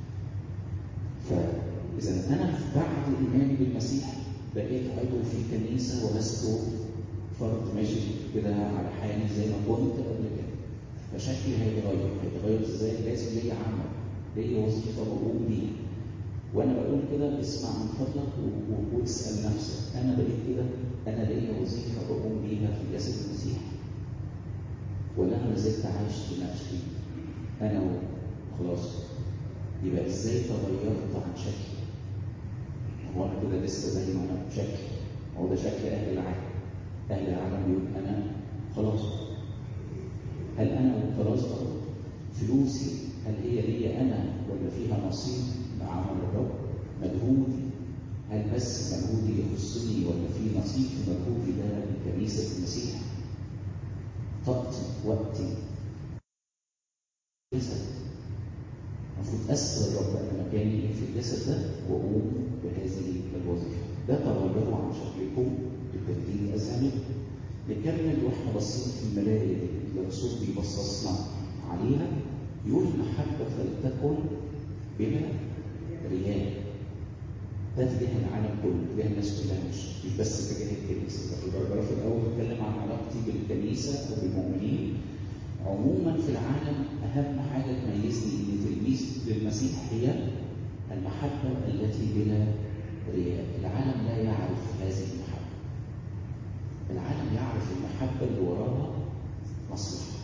فاذا انا بعد ايماني بالمسيح بقيت عضو في كنيسه ولست فرد ماشي كده على حالي زي ما كنت قبل كده فشكلي هيتغير هيتغير ازاي لازم ليا عمل ليا وظيفه بقوم بيها وانا بقول كده اسمع من فضلك واسال نفسك انا بقيت كده انا ليا وظيفه بقوم بيها في جسد المسيح ولا انا لازلت عايش لنفسي انا وخلاص يبقى ازاي تغيرت عن شكلي هو انا كده لسه زي ما انا بشكل هو ده شكل اهل العالم اهل العالم بيقول انا خلاص هل انا خلاص فلوسي هل هي ليا انا ولا فيها نصيب مع عمل الرب مجهودي هل بس مجهودي يخصني ولا في نصيب في مجهودي ده لكنيسه المسيح طاقتي وقتي جسد المفروض اسال الرب انا مكاني ايه في الجسد ده واقوم بهذه الوظيفه ده تغيروا عن شكلكم بتبديل اذهانكم نكمل واحنا باصين في الملايه دي اللي الرسول بيبصصنا عليها يقول المحبه فلتكن بلا رياء ده تجاه العالم كله تجاه الناس كلها مش مش بس تجاه الكنيسه في البراجراف الاول اتكلم عن علاقتي بالكنيسه وبالمؤمنين عموما في العالم اهم حاجه تميزني ان تلميذ للمسيح هي المحبه التي بلا رياء العالم لا يعرف هذه المحبه العالم يعرف المحبه اللي وراها مصلحه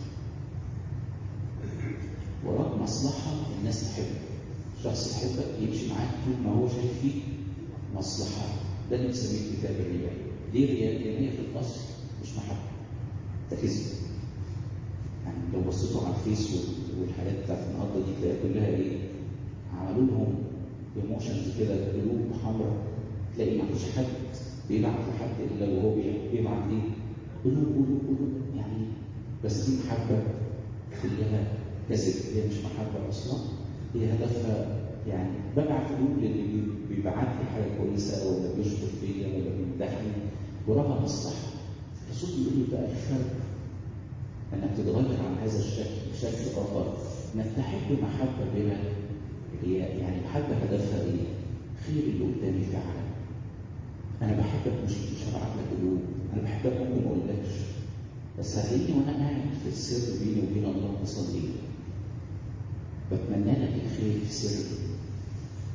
وراك مصلحه الناس تحبك شخص يحبك يمشي معاك طول ما هو شايف فيك مصلحه ده اللي بنسميه كتاب الرياء ليه رياء؟ لان هي في الاصل مش محبه ده كذب يعني لو بصيتوا على الفيس والحاجات بتاعت النهارده دي تلاقي كلها ايه؟ عملوا لهم ايموشنز كده قلوب حمراء تلاقي ما فيش حد بيبعت لحد الا وهو بيبعت ايه؟ قلوب قلوب قلوب يعني بس دي محبه كلها كذب هي مش محبه اصلا هي هدفها يعني ببعت قلوب للي بيبعت لي حاجه كويسه ولا بيشكر فيا ولا بيمدحني وراها مصلحه الرسول بيقول لي بقى الفرق انك تتغير عن هذا الشكل بشكل اخر انك تحب محبه بلا رياء يعني محبه هدفها ايه؟ خير اللي قدامي فعلا انا بحبك مش مش هبعت لك قلوب انا بحبك ممكن ما اقولكش بس هتلاقيني وانا قاعد في السر بيني وبين الله بصلي بتمنى لك الخير في سر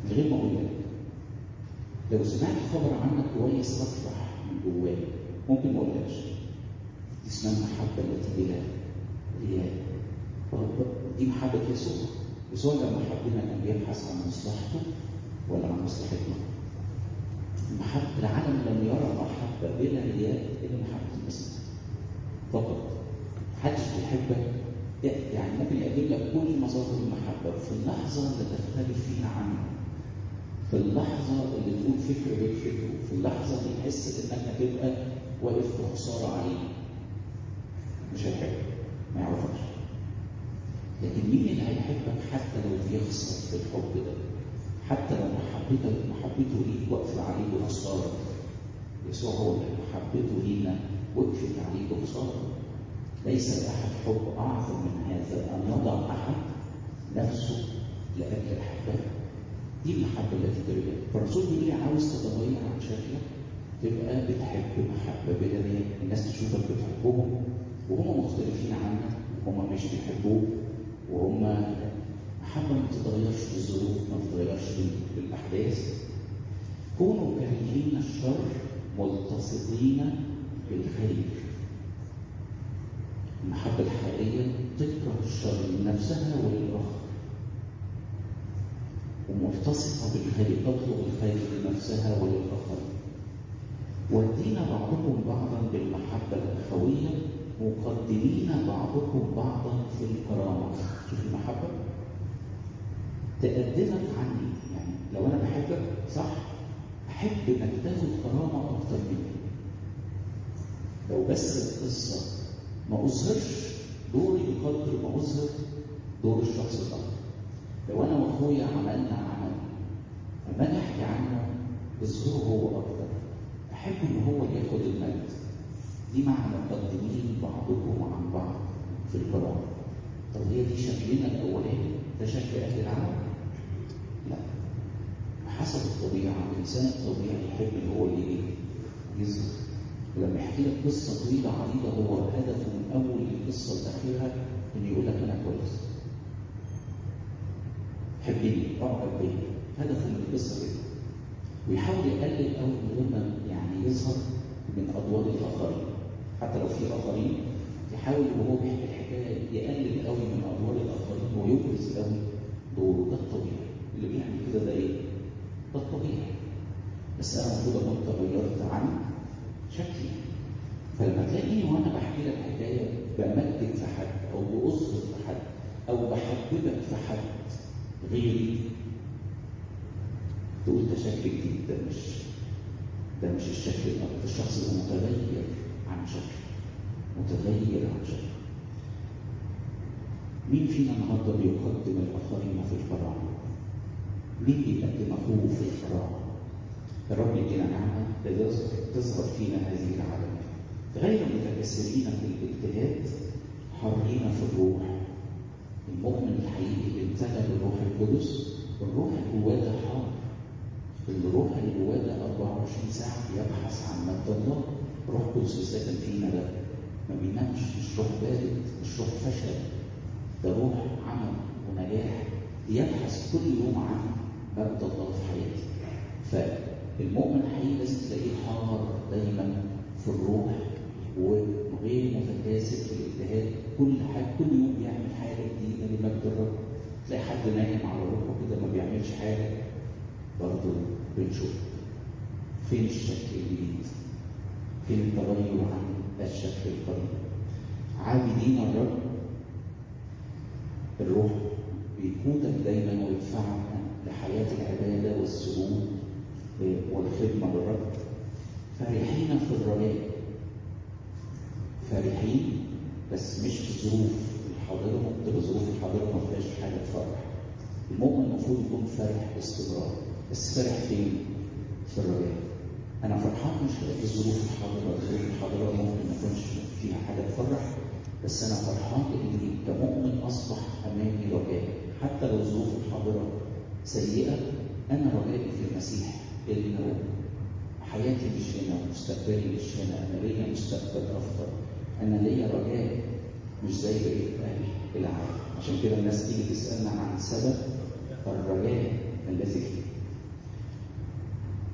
من غير ما اقول لك لو سمعت خبر عنك كويس افرح من جوايا ممكن ما اقولكش دي اسمها المحبه التي بلا رياء دي محبه يسوع يسوع لما حبنا كان بيبحث عن مصلحته ولا عن مصلحتنا المحبة العالم لم يرى محبة بلا رياء إلا محبة المسيح فقط محدش بيحبك يعني ممكن يقدم لك كل مظاهر المحبة في اللحظة اللي تختلف فيها عنه في اللحظة اللي تقول فكر غير فكره في اللحظة اللي تحس إنك هتبقى واقف في خسارة عليه مش هيحبك ما يعرفكش لكن مين اللي هيحبك حتى لو بيخسر في الحب ده حتى لو محبتك محبته ليك واقفة عليه بخسارة يسوع هو اللي محبته لينا وقفت عليه بخسارة ليس لأحد حب أعظم من هذا أن يضع أحد نفسه لأجل الحبة دي المحبة التي ترجع فالرسول بيقول لي عاوز تتغير عن شكلك تبقى بتحب محبة بلا رياء الناس تشوفك بتحبهم وهم مختلفين عنك وهم مش بيحبوك وهم محبة ما بتتغيرش بالظروف ما بتتغيرش بالأحداث كونوا كارهين الشر ملتصقين بالخير المحبة الحقيقية تكره الشر لنفسها وللآخر وملتصقة بالخير تطلب الخير لنفسها وللآخر ودين بعضكم بعضا بالمحبة الأخوية مقدمين بعضكم بعضا في الكرامة شوف المحبة تقدمك عني يعني لو أنا بحبك صح أحب إنك تاخد كرامة أكتر مني لو بس القصة ما أظهرش دوري بقدر ما أظهر دور الشخص الآخر لو أنا وأخويا عملنا عمل أما أنا أحكي عنه اظهره هو أكتر أحب إن هو اللي ياخد المجد دي معنى مقدمين بعضكم عن بعض في الكرامة طب هي دي شكلنا الأولاني ده شكل أهل العالم لا حسب الطبيعة الإنسان الطبيعي يحب إن هو اللي يظهر ولما يحكي لك قصة طويلة عريضة هو هدفه من أول القصة لآخرها إنه يقول لك أنا كويس حبني اعجب بيا هدفه من القصة كده ويحاول يقلل قوي من غير ما يعني يظهر من أدوار الآخرين حتى لو في آخرين يحاول وهو بيحكي الحكاية يقلل قوي من أدوار الآخرين ويبرز قوي دوره ده الطبيعي اللي بيعمل كده ده إيه؟ ده الطبيعي بس أنا المفروض أكون تغيرت عن شكلي فلما تلاقيني وأنا بحكي لك حكاية بمجد في حد أو بأظهر في حد أو بحببك في حد غيري تقول ده شكل جديد ده مش ده مش الشكل الأرض ده الشخص اللي متغير عن شكل متغير عن شكل مين فينا النهارده بيقدم الآخرين في الكرامة؟ مين بيقدم أخوه في الكرامة؟ الرب يدينا نعمة تظهر فينا هذه العلامات غير متكسرين في الاجتهاد حرين في الروح المؤمن الحقيقي اللي امتلأ بالروح القدس الروح اللي جواه ده حار الروح اللي جواه ده 24 ساعة بيبحث عن مجد الله الروح القدس اللي ساكن فينا ده ما بينامش مش روح بارد مش روح فشل ده روح عمل ونجاح بيبحث كل يوم عن مجد الله في حياتي فالمؤمن الحقيقي لازم تلاقيه حار دايما في الروح وغير متكاسل في الاجتهاد كل حاجه كل يوم بيعمل حاجه جديده لمجد الرب تلاقي حد نايم على روحه كده ما بيعملش حاجه برضه بنشوف فين الشكل الجديد فين التغير عن الشكل القديم عابدين الرب الروح بيقودك دايما ويدفعك لحياه العباده والسجود والخدمه للرب فرحين في الرجاء فرحين بس مش في الظروف الحاضره ممكن تبقى الظروف الحاضره ما فيهاش حاجه تفرح المؤمن المفروض يكون فرح باستمرار بس فرح فين؟ في الرجاء انا فرحان مش في الظروف الحاضره الظروف الحاضره ممكن ما يكونش فيها حاجه تفرح بس انا فرحان لاني كمؤمن اصبح امامي رجاء حتى لو الظروف الحاضره سيئه انا رجائي في المسيح انه حياتي مش هنا مستقبلي مش هنا انا ليا مستقبل افضل انا ليا رجاء مش زي بقيه اهل العالم عشان كده الناس تيجي تسالنا عن سبب الرجاء الذي فيه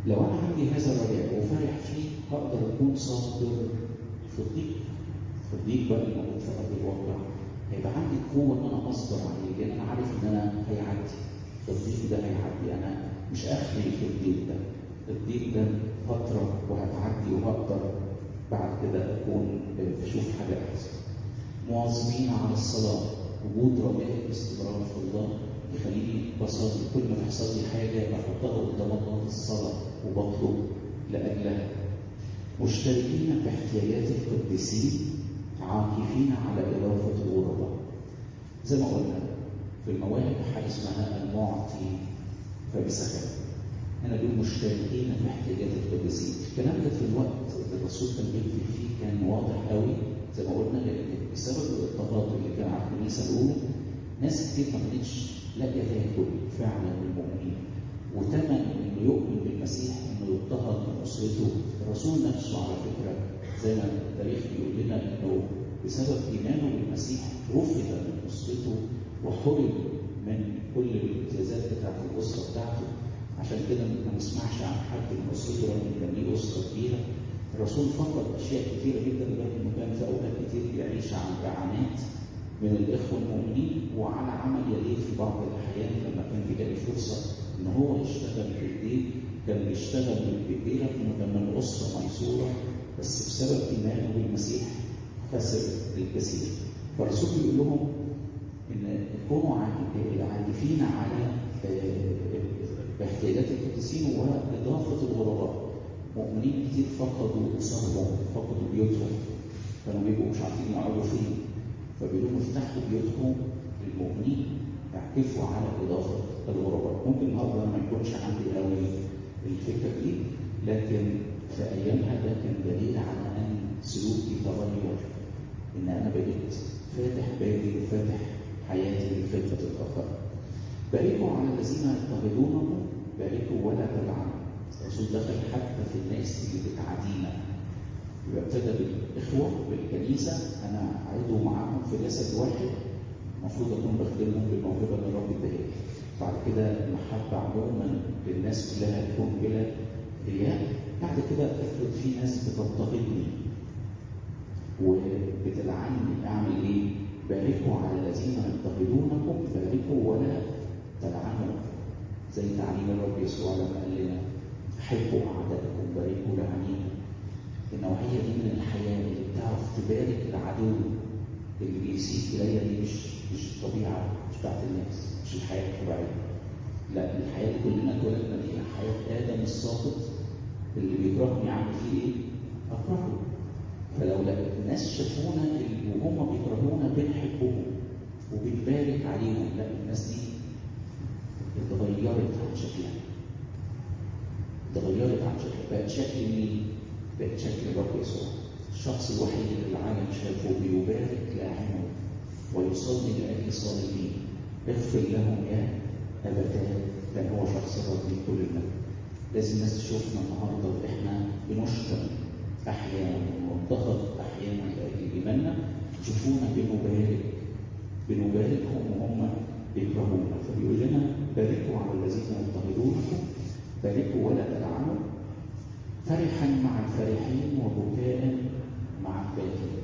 لو انا عندي هذا الرجاء وفرح فيه هقدر اكون صابر في الضيق في الضيق بقى الموجود في ارض الواقع هيبقى عندي قوه ان انا اصبر عليه لان انا عارف ان انا هيعدي الضيق ده هيعدي انا مش اخري في الضيق ده الضيق ده فتره وهتعدي وهقدر بعد كده اكون بشوف حاجه احسن مواظبين على الصلاه وجود رجاء باستمرار في الله يخليني بصلي كل ما تحصل لي حاجه بحطها قدام الله في الصلاه وبطلب لاجلها مشتركين في احتياجات القديسين عاكفين على اضافه الغرباء زي ما قلنا في المواهب حاجه اسمها المعطي فبسخاء هنا دول مشتركين في احتياجات القديسين الكلام ده في الوقت اللي الرسول كان بيكتب فيه كان واضح قوي زي ما قلنا لان بسبب الاضطهاد اللي كان على الكنيسه الاولى ناس كتير ما كانتش لاقيه تاكل فعلا من المؤمنين وتمن انه يؤمن بالمسيح انه يضطهد من اسرته الرسول نفسه على فكره زي ما التاريخ بيقول لنا انه بسبب ايمانه بالمسيح رفض من اسرته وحرم من كل الامتيازات بتاعت الاسره بتاعته عشان كده ما نسمعش عن حد من اسرته رغم ان كان ليه اسره كبيره الرسول فقد اشياء كثيره جدا لدرجه انه كان في اوقات كتير بيعيش عن اعانات من الاخوه المؤمنين وعلى عمل يديه في بعض الاحيان لما كان بيلاقي فرصه ان هو يشتغل بايديه كان بيشتغل بايديه رغم انه كان من اسره ميسوره بس بسبب ايمانه بالمسيح خسر الكثير فالرسول بيقول لهم ان كونوا عاكفين على احتياجات القديسين واضافه الغرباء مؤمنين كتير فقدوا اسرهم فقدوا بيوتهم كانوا بيبقوا مش عارفين يقعدوا فين فبيقولوا لهم افتحوا بيوتهم للمؤمنين اعكفوا على اضافه الغرباء ممكن النهارده ما يكونش عندي قوي الفكره دي لكن في ايامها ده كان دليل على ان سلوكي تغير ان انا بقيت فاتح بالي وفاتح حياتي للخدمه الاخر باركوا على الذين يضطهدونكم باركوا ولا تلعنوا الرسول دخل حتى في الناس اللي بتعادينا يبقى ابتدى بالاخوه بالكنيسه انا عضو معاهم في جسد واحد المفروض اكون بخدمهم بالموهبه اللي الرب اداها لي بعد كده المحبه عموما للناس كلها تكون بلا رياء بعد كده افرض في ناس بتضطهدني وبتلعني اعمل ايه؟ باركوا على الذين يضطهدونكم باركوا ولا تلعنوا زي تعليم الرب يسوع لما قال لنا حبوا اعدائكم باركوا لعنيكم النوعيه دي من الحياه اللي بتعرف تبارك العدو اللي بيسيء اليا دي مش مش الطبيعه مش بتاعت الناس مش الحياه الطبيعيه لا الحياه اللي كلنا اتولدنا بيها حياه ادم الساقط اللي بيكرهني عامل فيه ايه؟ اكرهه فلو الناس شافونا وهم بيكرهونا بنحبهم وبنبارك عليهم لا الناس دي اتغيرت عن شكلها اتغيرت عن شكلها بقت شكل مين؟ بقت شكل الرب يسوع الشخص الوحيد اللي العالم شافه بيبارك لاعنه ويصلي لاجل صالحين اغفر لهم يا ابتاه لان هو شخص راضي كل المجد لازم الناس تشوفنا النهارده واحنا بنشتم احيانا ونضغط احيانا لاجل ايماننا يشوفونا بنبارك بنباركهم وهم بيكرهونا فبيقول لنا باركوا على الذين يضطهدونكم باركوا ولا تلعنوا فرحا مع الفرحين وبكاء مع الباكين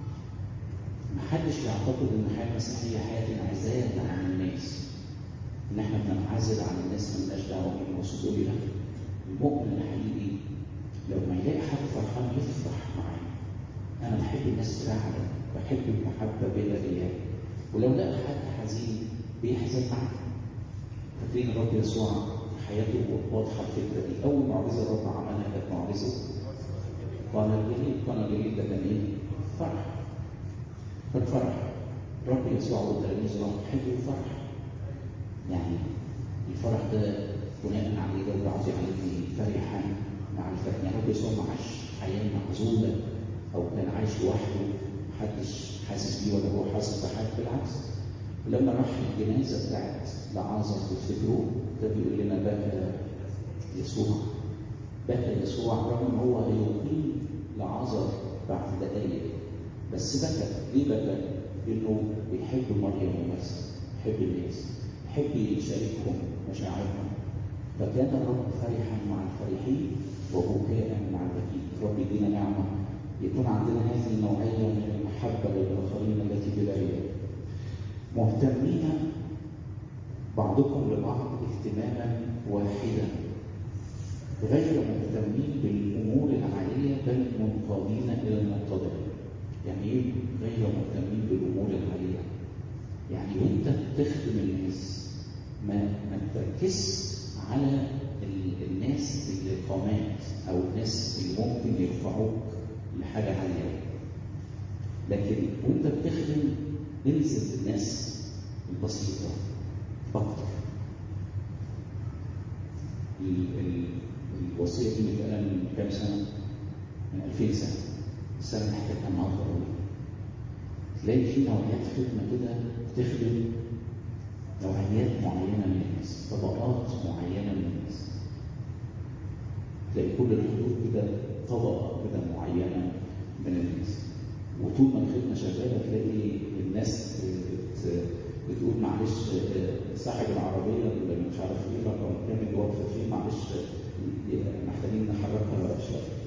محدش يعتقد ان الحياه المسيحيه حياه انعزال عن الناس ان احنا بننعزل عن الناس مالناش دعوه بيهم الرسول بيقول لي لا المؤمن الحقيقي لو ما يلاقي حد فرحان يفرح معاه انا بحب الناس فعلا بحب المحبه بلا رياء ولو لقى حد حزين بيحزن معاه فاكرين الرب يسوع في حياته واضحه الفكره دي اول معجزه الرب عملها كانت معجزه قال الجليل قال الجليل ده كان ايه؟ فرح كان فرح الرب يسوع والتلاميذ راحوا حبوا الفرح يعني الفرح ده بناء عليه الرب عاوز يعلمني فرحا مع الفرح يعني الرب يسوع ما عاش حياه معزوله او كان عايش لوحده محدش حاسس بيه ولا هو حاسس بحاجه بالعكس ولما راح الجنازه بتاعت لعازر تفتكروه ده بيقول لنا بكى يسوع بكى يسوع رغم ان هو هيقيم لعازر بعد دقايق بس بكى ليه بكى؟ لانه بيحب مريم ومرسى بيحب الناس يحب يشاركهم مشاعرهم فكان الرب فرحا مع الفرحين مهتمين بعضكم لبعض اهتماما واحدا غير مهتمين بالامور العاليه بل منقادين الى المقتضى يعني ايه غير مهتمين بالامور العاليه يعني وانت بتخدم الناس ما ما تركزش على ال- الناس اللي قامات او الناس اللي ممكن يرفعوك لحاجه عاليه لكن وانت بتخدم انزل الناس البسيطه اكتر ال- ال- الوصيه دي متقاله من كام سنه؟ من 2000 سنه السنه محتاجها النهارده قوي تلاقي في نوعيات خدمه كده بتخدم نوعيات معينه من الناس طبقات معينه من الناس تلاقي كل الحدود كده طبقه كده معينه من الناس وطول ما الخدمه شغاله تلاقي الناس بت- بتقول معلش آه، صاحب العربيه اللي مش عارف ايه رقم كام اللي واقفه فيه معلش آه، محتاجين نحركها شويه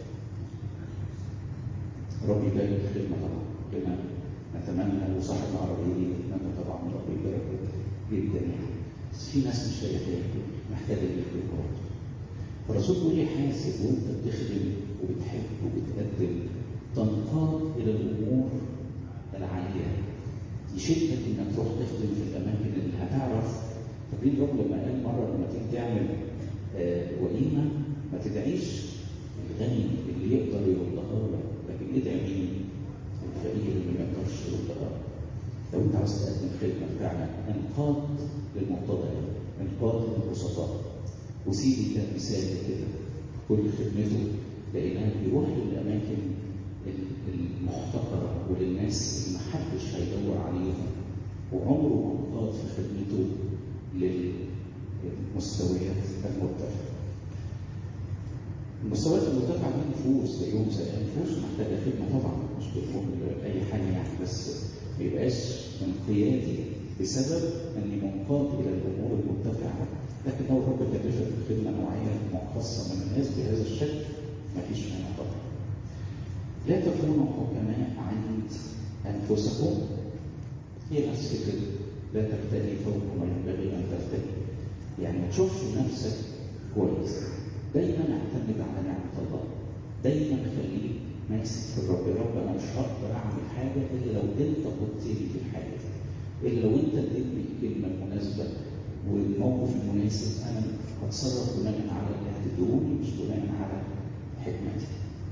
ربي يبارك الخدمه طبعا كلنا نتمنى وصاحب العربيه دي نتمنى طبعا ربي يبارك جدا يعني بس في ناس مش لاقيه تاكل محتاجه ياكل برضه فالرسول بيقول لي حاسب وانت بتخدم وبتحب وبتقدم تنقاد الى الامور العاليه يشدك انك تروح تخدم في الاماكن اللي هتعرف فاكرين الرب لما قال مره لما تيجي تعمل آه وليمه ما تدعيش الغني اللي يقدر يردها لك لكن ادعي مين؟ الفقير اللي ما يقدرش يردها لك لو انت عاوز تقدم خدمه فعلا انقاذ للمقتضى انقاذ للبسطاء وسيدي كان مثال كده كل خدمته لقيناه بيروح للاماكن المحتقره وللناس اللي محدش هيدور عليهم وعمره ما انقاذ في خدمته للمستويات المرتفعه. المستويات المرتفعه دي نفوس زيهم زي نفوس محتاجه خدمه طبعا مش بتقول اي حاجه يعني بس ما يبقاش انقيادي بسبب اني منقاد الى الامور المرتفعه لكن لو الرب كلفك بخدمه نوعيه مخصصه من الناس بهذا الشكل ما فيش مانع طبعا. لا تكونوا حكماء عند انفسكم هي نفس فكره لا تبتدي فوق ما ينبغي ان تبتدي. يعني ما تشوفش نفسك كويس. دايما اعتمد على نعمه الله. دايما خليك ماسك في الرب يا رب انا مش هقدر اعمل حاجه الا لو انت قلت لي في الحاجه دي. الا لو انت اديتني الكلمه المناسبه والموقف المناسب انا هتصرف بناء على اللي هتدوني مش بناء على حكمتي.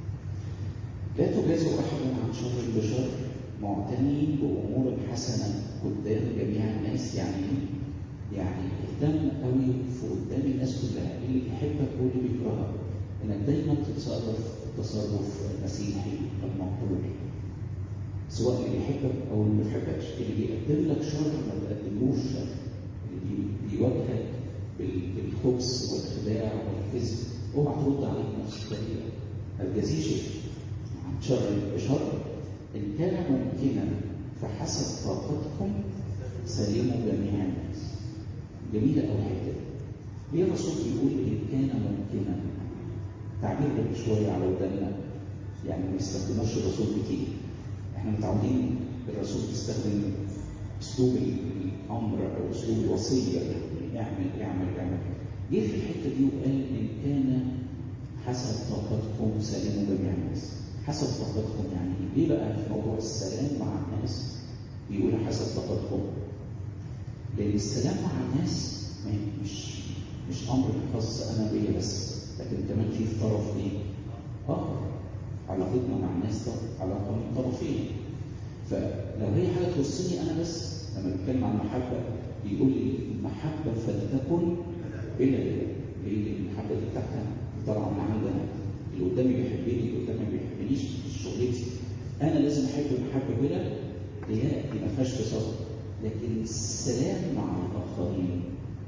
لا تجازوا احدا عن شر بشر معتنين بامور حسنه قدام جميع الناس يعني ايه؟ يعني اهتم قوي في قدام الناس كلها اللي بيحبك واللي بيكرهك انك دايما تتصرف تصرف مسيحي المقبول سواء اللي بيحبك او اللي ما بيحبكش اللي بيقدم لك شر ما تقدملوش شر اللي بيواجهك بالخبث والخداع والكذب اوعى ترد عليه بنفس الطريقه ما تجازيش عن شر بشر ان كان ممكنا فحسب طاقتكم سلموا جميع الناس جميله قوي الحته دي ليه الرسول بيقول ان كان ممكنا تعبير ده شويه على ودنا يعني ما بيستخدموش الرسول كتير احنا متعودين الرسول بيستخدم اسلوب الامر او اسلوب الوصيه يعني اعمل اعمل اعمل جه في الحته دي وقال ان كان حسب طاقتكم سلموا جميع الناس حسب طاقتكم يعني ليه بقى في موضوع السلام مع الناس بيقول حسب طاقتكم لان السلام مع الناس مش مش امر خاص انا بيا بس لكن كمان في طرف ايه اخر علاقتنا مع الناس ده علاقه من طرفين فلو هي حاجه تخصني انا بس لما بيتكلم عن المحبه بيقول لي المحبه فلتكن بلا ليه المحبه دي بتاعتنا طالعه من عندنا اللي قدامي بيحبني اللي قدامي ما بيحبنيش مش شغلتي انا لازم احب المحبه بلا رياء دي ما فيهاش تصرف لكن السلام مع الاخرين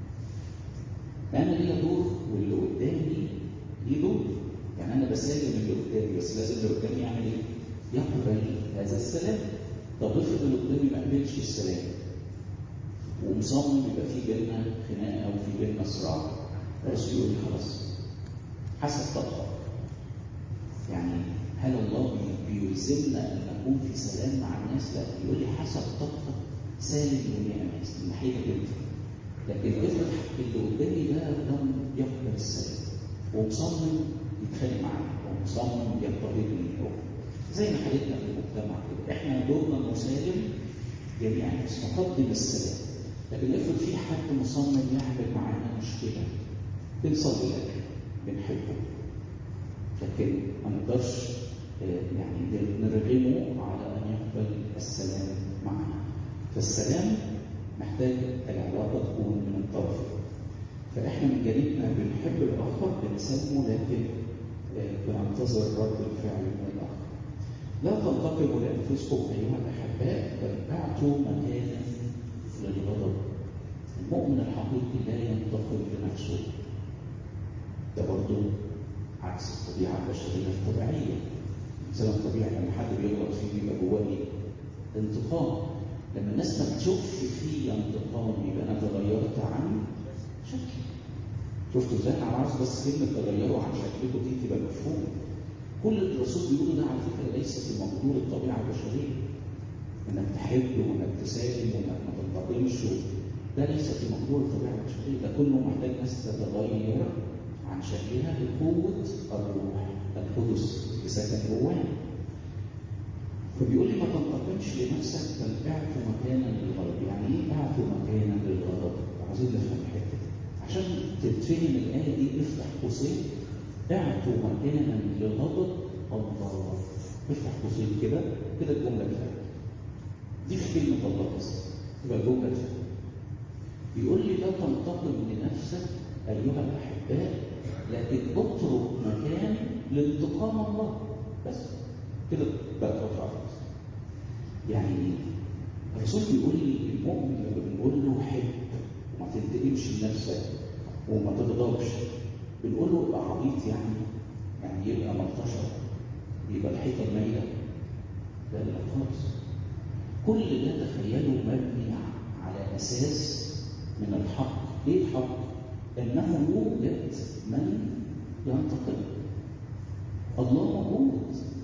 انا ليا دور واللي قدامي ليه دور يعني انا بسلم اللي قدامي بس لازم اللي قدامي يعمل ايه؟ يقبل هذا السلام طب افرض اللي قدامي ما قبلش السلام ومصمم يبقى في بيننا خناقه او في بيننا صراع الرسول يقول خلاص حسب طاقتك يعني هل الله بيلزمنا ان نكون في سلام مع الناس؟ لا يقول لي حسب طاقتك سالم جميع الناس من ناحيتك انت لكن افرض اللي قدامي ده لم يقبل السلام ومصمم يتخانق معايا ومصمم يضطهدني زي ما حالتنا في المجتمع كده احنا دورنا نسالم جميع الناس نقدم السلام لكن افرض في حد مصمم يعمل معانا مشكله بنصلي لك بنحبه لكن ما نقدرش يعني نرغمه على ان يقبل السلام معنا فالسلام محتاج العلاقه تكون من الطرفين فاحنا من جانبنا بنحب الاخر بنسلمه لكن بننتظر رد الفعل من الاخر لا تنتقموا لانفسكم ايها الاحباء بل اعطوا مكانا للغضب المؤمن الحقيقي لا ينتقم لنفسه ده برضه عكس الطبيعه البشريه الطبيعيه الانسان الطبيعي لما حد بيغلط فيه بيبقى جواه ايه؟ انتقام لما الناس ما تشوفش فيه انتقام يبقى انا تغيرت عن شكلي شفتوا ازاي انا عاوز بس كلمه تغيروا عن شكلكم دي تبقى مفهومه كل اللي الرسول بيقوله ده على فكره ليس في مقدور الطبيعه البشريه انك تحب وانك تسالم وانك ما تنتقمش ده ليس في مقدور الطبيعه البشريه ده كله محتاج ناس تتغير عن شكلها بقوه الروح القدس اللي ساكن جوانا فبيقول لي ما تنتقمش لنفسك بل اعطوا مكانا للغضب يعني ايه اعطوا مكانا للغضب عايزين نفهم الحته دي عشان تتفهم الايه دي افتح قوسين اعطوا مكانا للغضب الله افتح قوسين كده كده الجمله بتاعتك دي في كلمه الله بس تبقى الجمله دي بيقول لي لا تنتقم لنفسك ايها الاحباء لكن اترك مكان لانتقام الله بس كده بقت رفع يعني ايه؟ الرسول بيقول لي المؤمن لما بنقول له حب وما تنتقمش لنفسك وما تغضبش بنقول له يبقى عبيط يعني يعني يبقى ملطشه يبقى الحيطه المايله لا لا خالص كل ده تخيله مبني على اساس من الحق ايه الحق؟ انه يوجد من ينتقم الله موجود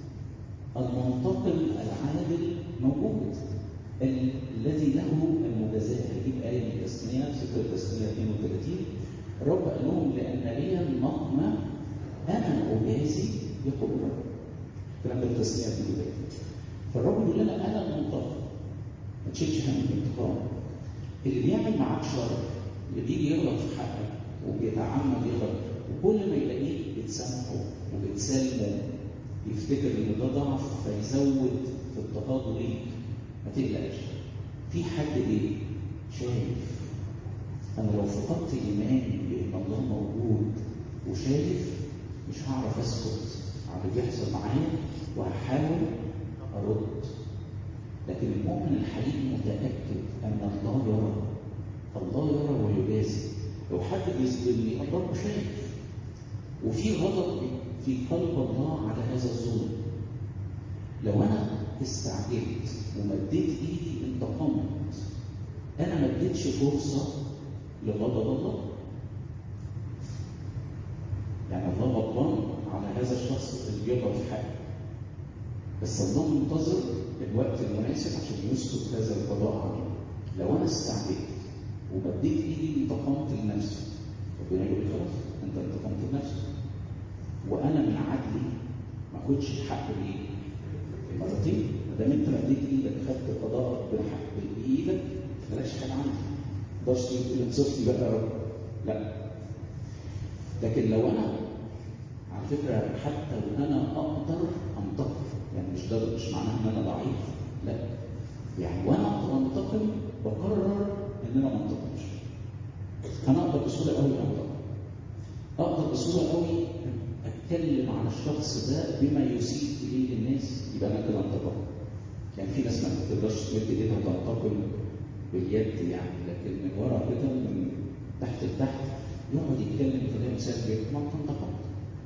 المنتقم العادل موجود الذي له المجازاه هجيب ايه من التسميه سفر التسميه 32 الرب قال لهم لان لي النقمه انا اجازي يقول الرب الكلام ده في التسميه 32 فالرب يقول لنا انا المنتقم ما تشيلش هم الانتقام اللي بيعمل معاك شر اللي بيجي يغلط في حقك وبيتعمد يغلط وكل ما يلاقيك بتسامحه وبتسلمه يفتكر ان ده ضعف فيزود في اضطهاده ليك ما تقلقش في حد ايه شايف انا لو فقدت ايماني بان الله موجود وشايف مش هعرف اسكت على اللي بيحصل معايا وهحاول ارد لكن المؤمن الحقيقي متاكد ان الله يرى الله يرى ويجازي لو حد بيظلمني الله شايف وفي غضب في قلب الله على هذا الظلم لو انا استعجلت ومديت ايدي انتقمت انا ما اديتش فرصه لغضب الله يعني الله غضبان على هذا الشخص اللي بيغلط في حقه بس الله منتظر الوقت المناسب عشان يسكت هذا القضاء عليه لو انا استعجلت ومديت ايدي انتقمت لنفسي ربنا يقول لي خلاص انت انتقمت لنفسك وانا من عدلي ما اخدش الحق بايه؟ مرتين ما دام انت مديت ايدك خدت قضاءك بالحق بايدك مالكش حاجه عندي ما تقدرش تقول انصفني بقى يا رب لا لكن لو انا على فكره حتى لو انا اقدر انتقم يعني مش ده مش معناه ان انا ضعيف لا يعني وانا اقدر انتقم بقرر ان انا ما انتقمش انا اقدر بسهوله قوي انتقم اقدر بسهوله قوي اتكلم عن الشخص ده بما يسيء اليه الناس يبقى انا كده انتقم يعني في ناس ما تقدرش تمد ايدها وتنتقم باليد يعني لكن من ورا كده من تحت لتحت يقعد يتكلم كلام سلبي ما انت انتقمت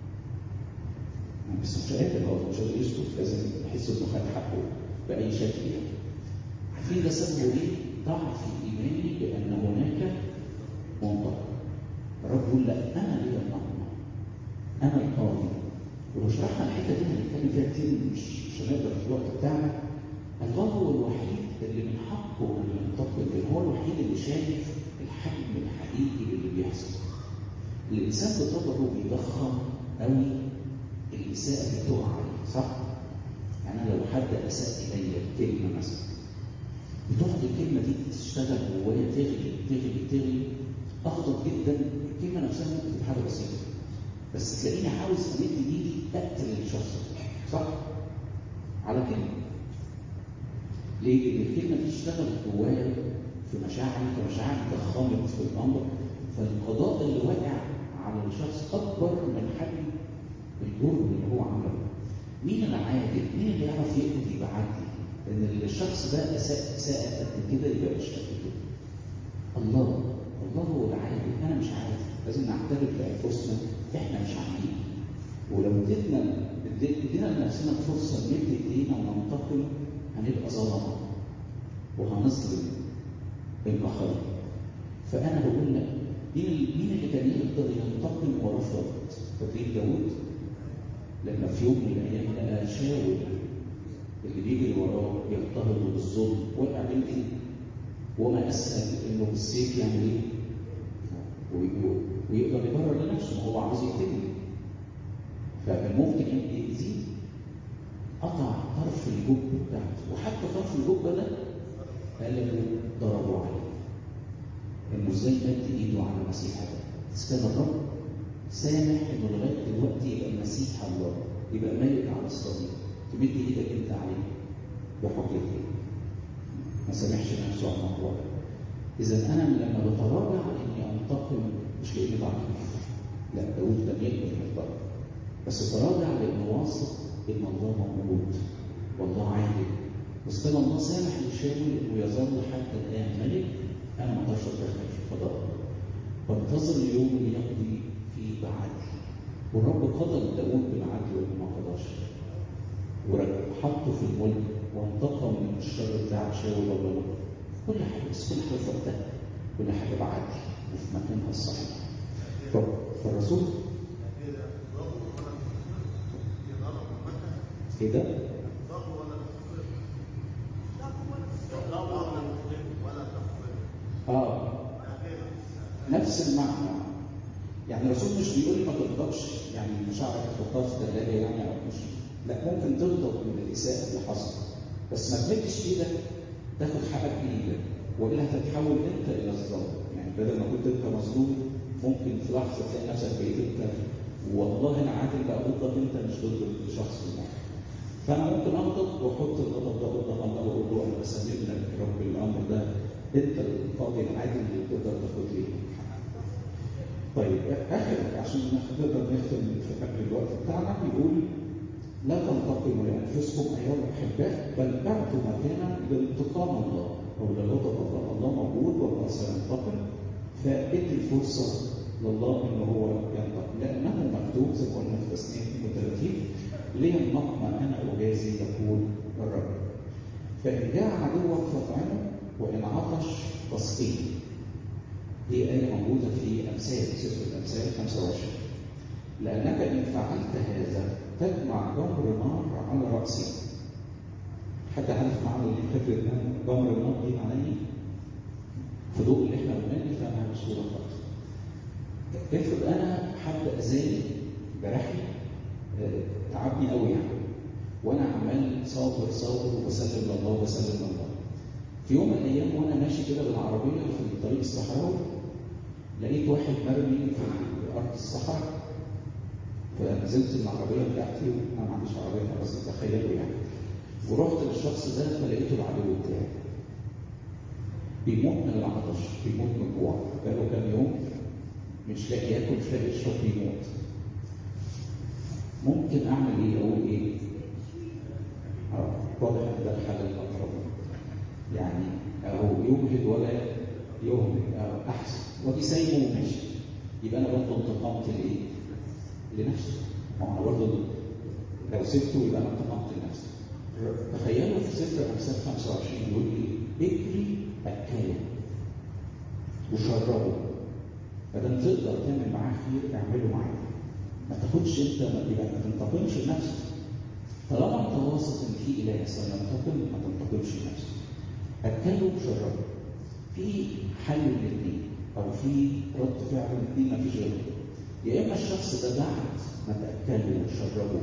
بس مش قادر هو مش قادر يسكت لازم يحس انه خد حقه باي شكل يعني عارفين ده سببه ايه؟ ضعف ايماني بان هناك منطقه الرب يقول لا انا لي النقمه انا القاضي ولو شرحنا الحته دي هنتكلم فيها كتير مش مش هنقدر في الوقت بتاعنا الله هو الوحيد اللي من حقه ان ينتقم لان هو الوحيد اللي شايف الحجم الحقيقي للي بيحصل الانسان بطبعه بيضخم قوي الاساءه اللي بتقع عليه صح؟ يعني انا لو حد اساء الي بكلمه مثلا بتقعد الكلمه دي تشتغل جوايا تغلي تغلي تغلي اغضب جدا الكلمه نفسها ممكن تبقى حاجه بسيطه بس تلاقيني عاوز امد ايدي اقتل الشخص صح؟ على كلمه ليه؟ لان الكلمه دي اشتغلت جوايا في مشاعري فمشاعري ضخمت في الامر فالقضاء اللي واقع على الشخص اكبر من حجم الجرم اللي هو عمله مين العادل؟ مين اللي يعرف يقضي بعدل؟ ان الشخص ده اساء اساء قد كده يبقى مش قد كده. الله الله هو العادل انا مش عادل لازم نعترف بانفسنا احنا مش عادلين ولو ادينا ادينا لنفسنا فرصه نمد ايدينا وننتقم هنبقى ظلمه وهنظلم الاخرين فانا بقول لك مين مين اللي كان يقدر ينتقم ورفض؟ فاكرين داوود؟ لما في يوم من الايام لقى شاول اللي بيجري وراه يضطهده بالظلم وقع بين ايه؟ وما اسهل انه بالسيف يعمل ايه؟ ويقدر يبرر لنفسه ما هو عاوز يقتلني فكان ممكن يأذيه قطع طرف الجب بتاعته وحتى طرف الجب ده قلبوا ضربوا عليه انه ازاي مد ايده على المسيح ده بس كان الرب سامح انه لغايه دلوقتي يبقى المسيح الله يبقى ملك على الصليب تمد ايدك انت عليه بحجه ايه؟ ما سامحش نفسه على الموضوع ده اذا انا لما بتراجع اني انتقم مش لاني ضعيف لا داود كان يقدر يختار بس تراجع لانه واثق ان الله موجود والله عادل بس كان الله سامح لشاول انه يظل حتى الان ملك انا ما اقدرش اتدخل في قضاء بنتظر اليوم اللي يقضي فيه بعدل والرب قضى لداود بالعدل وانه ما قضاش وحطه في الملك وانتقم من الشر بتاع شاول والله كل حاجه بس كل حاجه في وقتها كل حاجه بعدل وفي مكانها الصحيح فالرسول ايه ده؟ اه نفس المعنى يعني الرسول مش بيقول لي ما تغضبش يعني مشاعرك تحطها في الثلاجه يعني او مش لا ممكن تغضب من الاساءه اللي حصلت بس ما تمدش ايدك تاخد حقك بايدك والا هتتحول انت الى الظالم يعني بدل ما كنت انت مظلوم ممكن في لحظه تلاقي نفسك بقيت انت والله انا عادل بقى ضدك انت مش ضد الشخص ده فانا ممكن اغضب واحط الغضب ده قدام الله واقول له انا بسلم لك رب الامر ده انت القاضي العادل اللي تقدر تاخد لي طيب اخر عشان نقدر نختم في قبل الوقت بتاعنا بيقول لا تنتقموا لانفسكم ايها الاحباء بل اعطوا مكانا لانتقام الله او لغضب الله الله موجود والله سينتقم فادي الفرصه لله ان هو ينتقم لانه مكتوب زي ما قلنا في تسنيه 32 لي النقم انا اجازي يقول الرب فان جاء عدوك فاطعمه وان عطش فاسقيه دي آية موجودة في أمثال سفر الأمثال 25 لأنك إن فعلت هذا تجمع جمر نار على رأسي حتى عارف معنى فكرة جمر النار دي معناه في ضوء اللي احنا قلناه نفهمها بصورة خالص. افرض أنا حد أذاني جرحني تعبني قوي يعني وأنا عمال صابر صابر وبسلم لله وبسلم لله. في يوم من الأيام وأنا ماشي كده بالعربية في الطريق الصحراوي لقيت واحد مرمي في ارض الصحراء فنزلت من العربيه بتاعتي وانا ما عنديش عربيه بس تخيلوا يعني ورحت للشخص ده فلقيته العدو بتاعي بيموت من العطش بيموت من الجوع بقاله كام يوم مش لاقي ياكل مش لاقي يشرب بيموت ممكن اعمل ايه اقول ايه؟ اه واضح ان ده الحل الاقرب يعني اهو يجهد ولا يهمل احسن ودي سايبه وماشي يبقى انا برضه انتقمت لايه؟ لنفسي ما هو انا برضه لو سبته يبقى انا انتقمت لنفسي تخيلوا في سفر امثال 25 بيقول ايه؟ اجري اكله وشربه ما دام تقدر تعمل معاه خير اعمله معاه ما تاخدش انت يبقى ما تنتقمش لنفسك طالما انت واثق ان في اله سينتقم ما تنتقمش لنفسك اكله وشربه في حل الاثنين او في رد فعل الاثنين ما فيش غيره يا اما الشخص ده بعد ما تاكله وشربه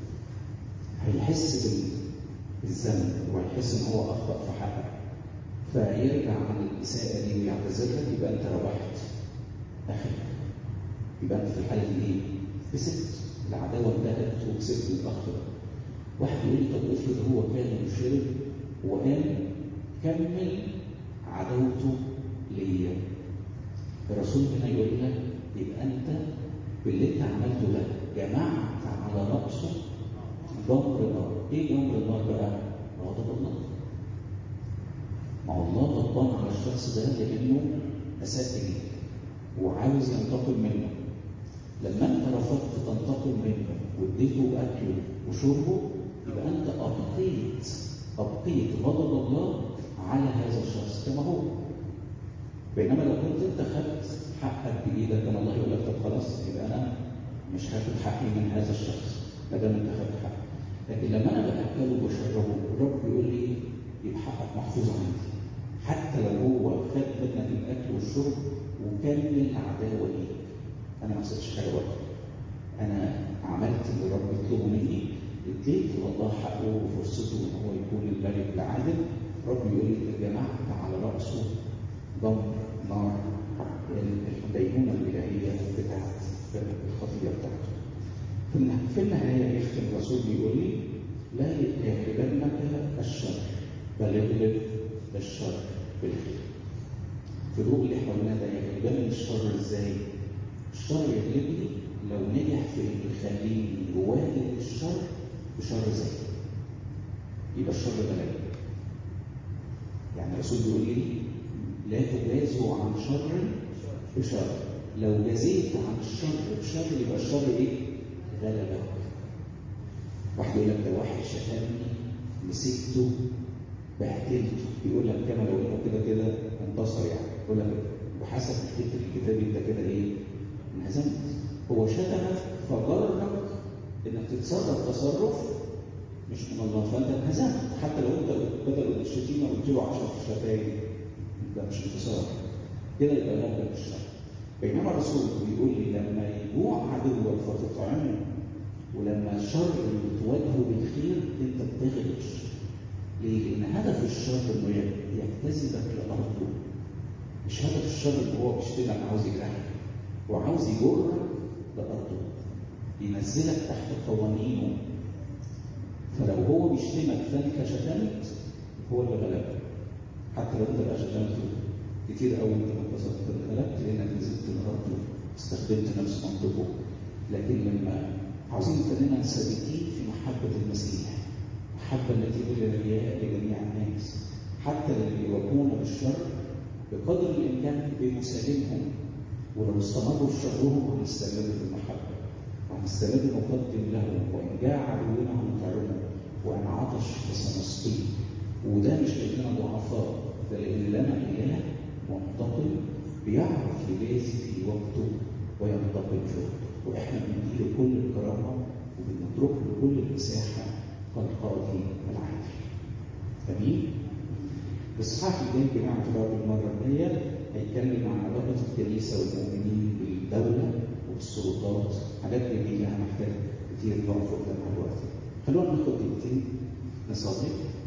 هيحس بالذنب وهيحس ان هو اخطا في حقك فيرجع عن الاساءه دي ويعتذر لك يبقى انت ربحت اخرك يبقى انت في الحاله دي ايه؟ كسبت العداوه انتهت وكسبت الاخ ده واحد يقول لي طب افرض هو كان وشرب وقام كمل عداوته ليا الرسول هنا يقول لك يبقى انت باللي انت عملته ده جمعت على راسه جمر نار ايه جمر النار بقى؟ غضب الله ما هو الله غضبان على الشخص ده لانه اساء اليك وعاوز ينتقم منه لما انت رفضت تنتقم منه واديته اكله وشربه يبقى انت ابقيت ابقيت غضب الله على هذا الشخص كما هو بينما لو كنت انت خدت حقك بايدك كان الله يقول لك طب خلاص يبقى انا مش هاخد حقي من هذا الشخص ما دام انت خدت حقك لكن لما انا باكله وبشربه الرب بيقول لي يبقى حقك محفوظ عندي حتى لو هو خد منك الاكل والشرب وكمل عداوه ليك انا ما خسرتش حاجه برضه انا عملت اللي الرب يطلبه مني اديت لله حقه وفرصته ان هو يكون الملك العادل رب يقول لي جمعت على راسه ضمر نار الدينونه الالهيه بتاعت الخطيه بتاعته في النهايه يختم الرسول بيقول لي لا يغلبنك الشر بل اغلب الشر بالخير في ضوء اللي احنا قلناه ده يغلبني الشر ازاي؟ الشر يغلبني لو نجح في انه يخليني اواجه الشر بشر زي يبقى الشر ده غالب يعني الرسول بيقول لي لا تجازوا عن شر بشر لو جزيت عن الشر بشر يبقى الشر ايه؟ غلبك واحد يقول لك ده واحد شتمني مسكته بهدلته بيقول لك كما لو انه كده كده انتصر يعني يقول لك وحسب الفكر الكتابي انت كده ايه؟ انهزمت هو شتمك فجرك انك تتصرف تصرف مش من الله فانت انهزمت حتى لو انت بدل الشتيمه قلت له 10 شتايم ده مش انتصار كده يبقى مبدا الشر بينما الرسول بيقول لي لما يجوع عدوك فتطعمه ولما الشر تواجهه بالخير انت بتغلب الشر ليه؟ لان هدف الشر انه يجتذبك لارضه مش هدف الشر ان هو بيشتمك عاوز يجرحك هو عاوز يجرك لارضه ينزلك تحت قوانينه فلو هو بيشتمك فانت شتمت هو اللي غلبك حتى لو انت بقى شتمته كتير قوي انت ما انتصرت غلبت لانك نزلت الارض واستخدمت نفس منطقه لكن لما عاوزين كلنا ثابتين في محبه المسيح المحبه التي بلا رياء لجميع الناس حتى اللي بيواجهونا بالشر بقدر الامكان بمسالمهم ولو استمروا في شرهم هنستمر في المحبه وهنستمر نقدم لهم وان جاء عدونا هنطعمه وان عطش فسنسقيه وده مش لاننا ضعفاء ده لان لنا اله منتقم بيعرف يجازي في وقته وينتقم في وقته واحنا بنديله كل الكرامه وبنترك له كل المساحه كالقاضي العادل. امين؟ الاصحاح الجاي جماعه الرب المره الجايه هيتكلم عن علاقه الكنيسه والمؤمنين بالدوله وبالسلطات حاجات جميله هنحتاج كتير نقف قدامها دلوقتي. خلونا ناخد دقيقتين نصلي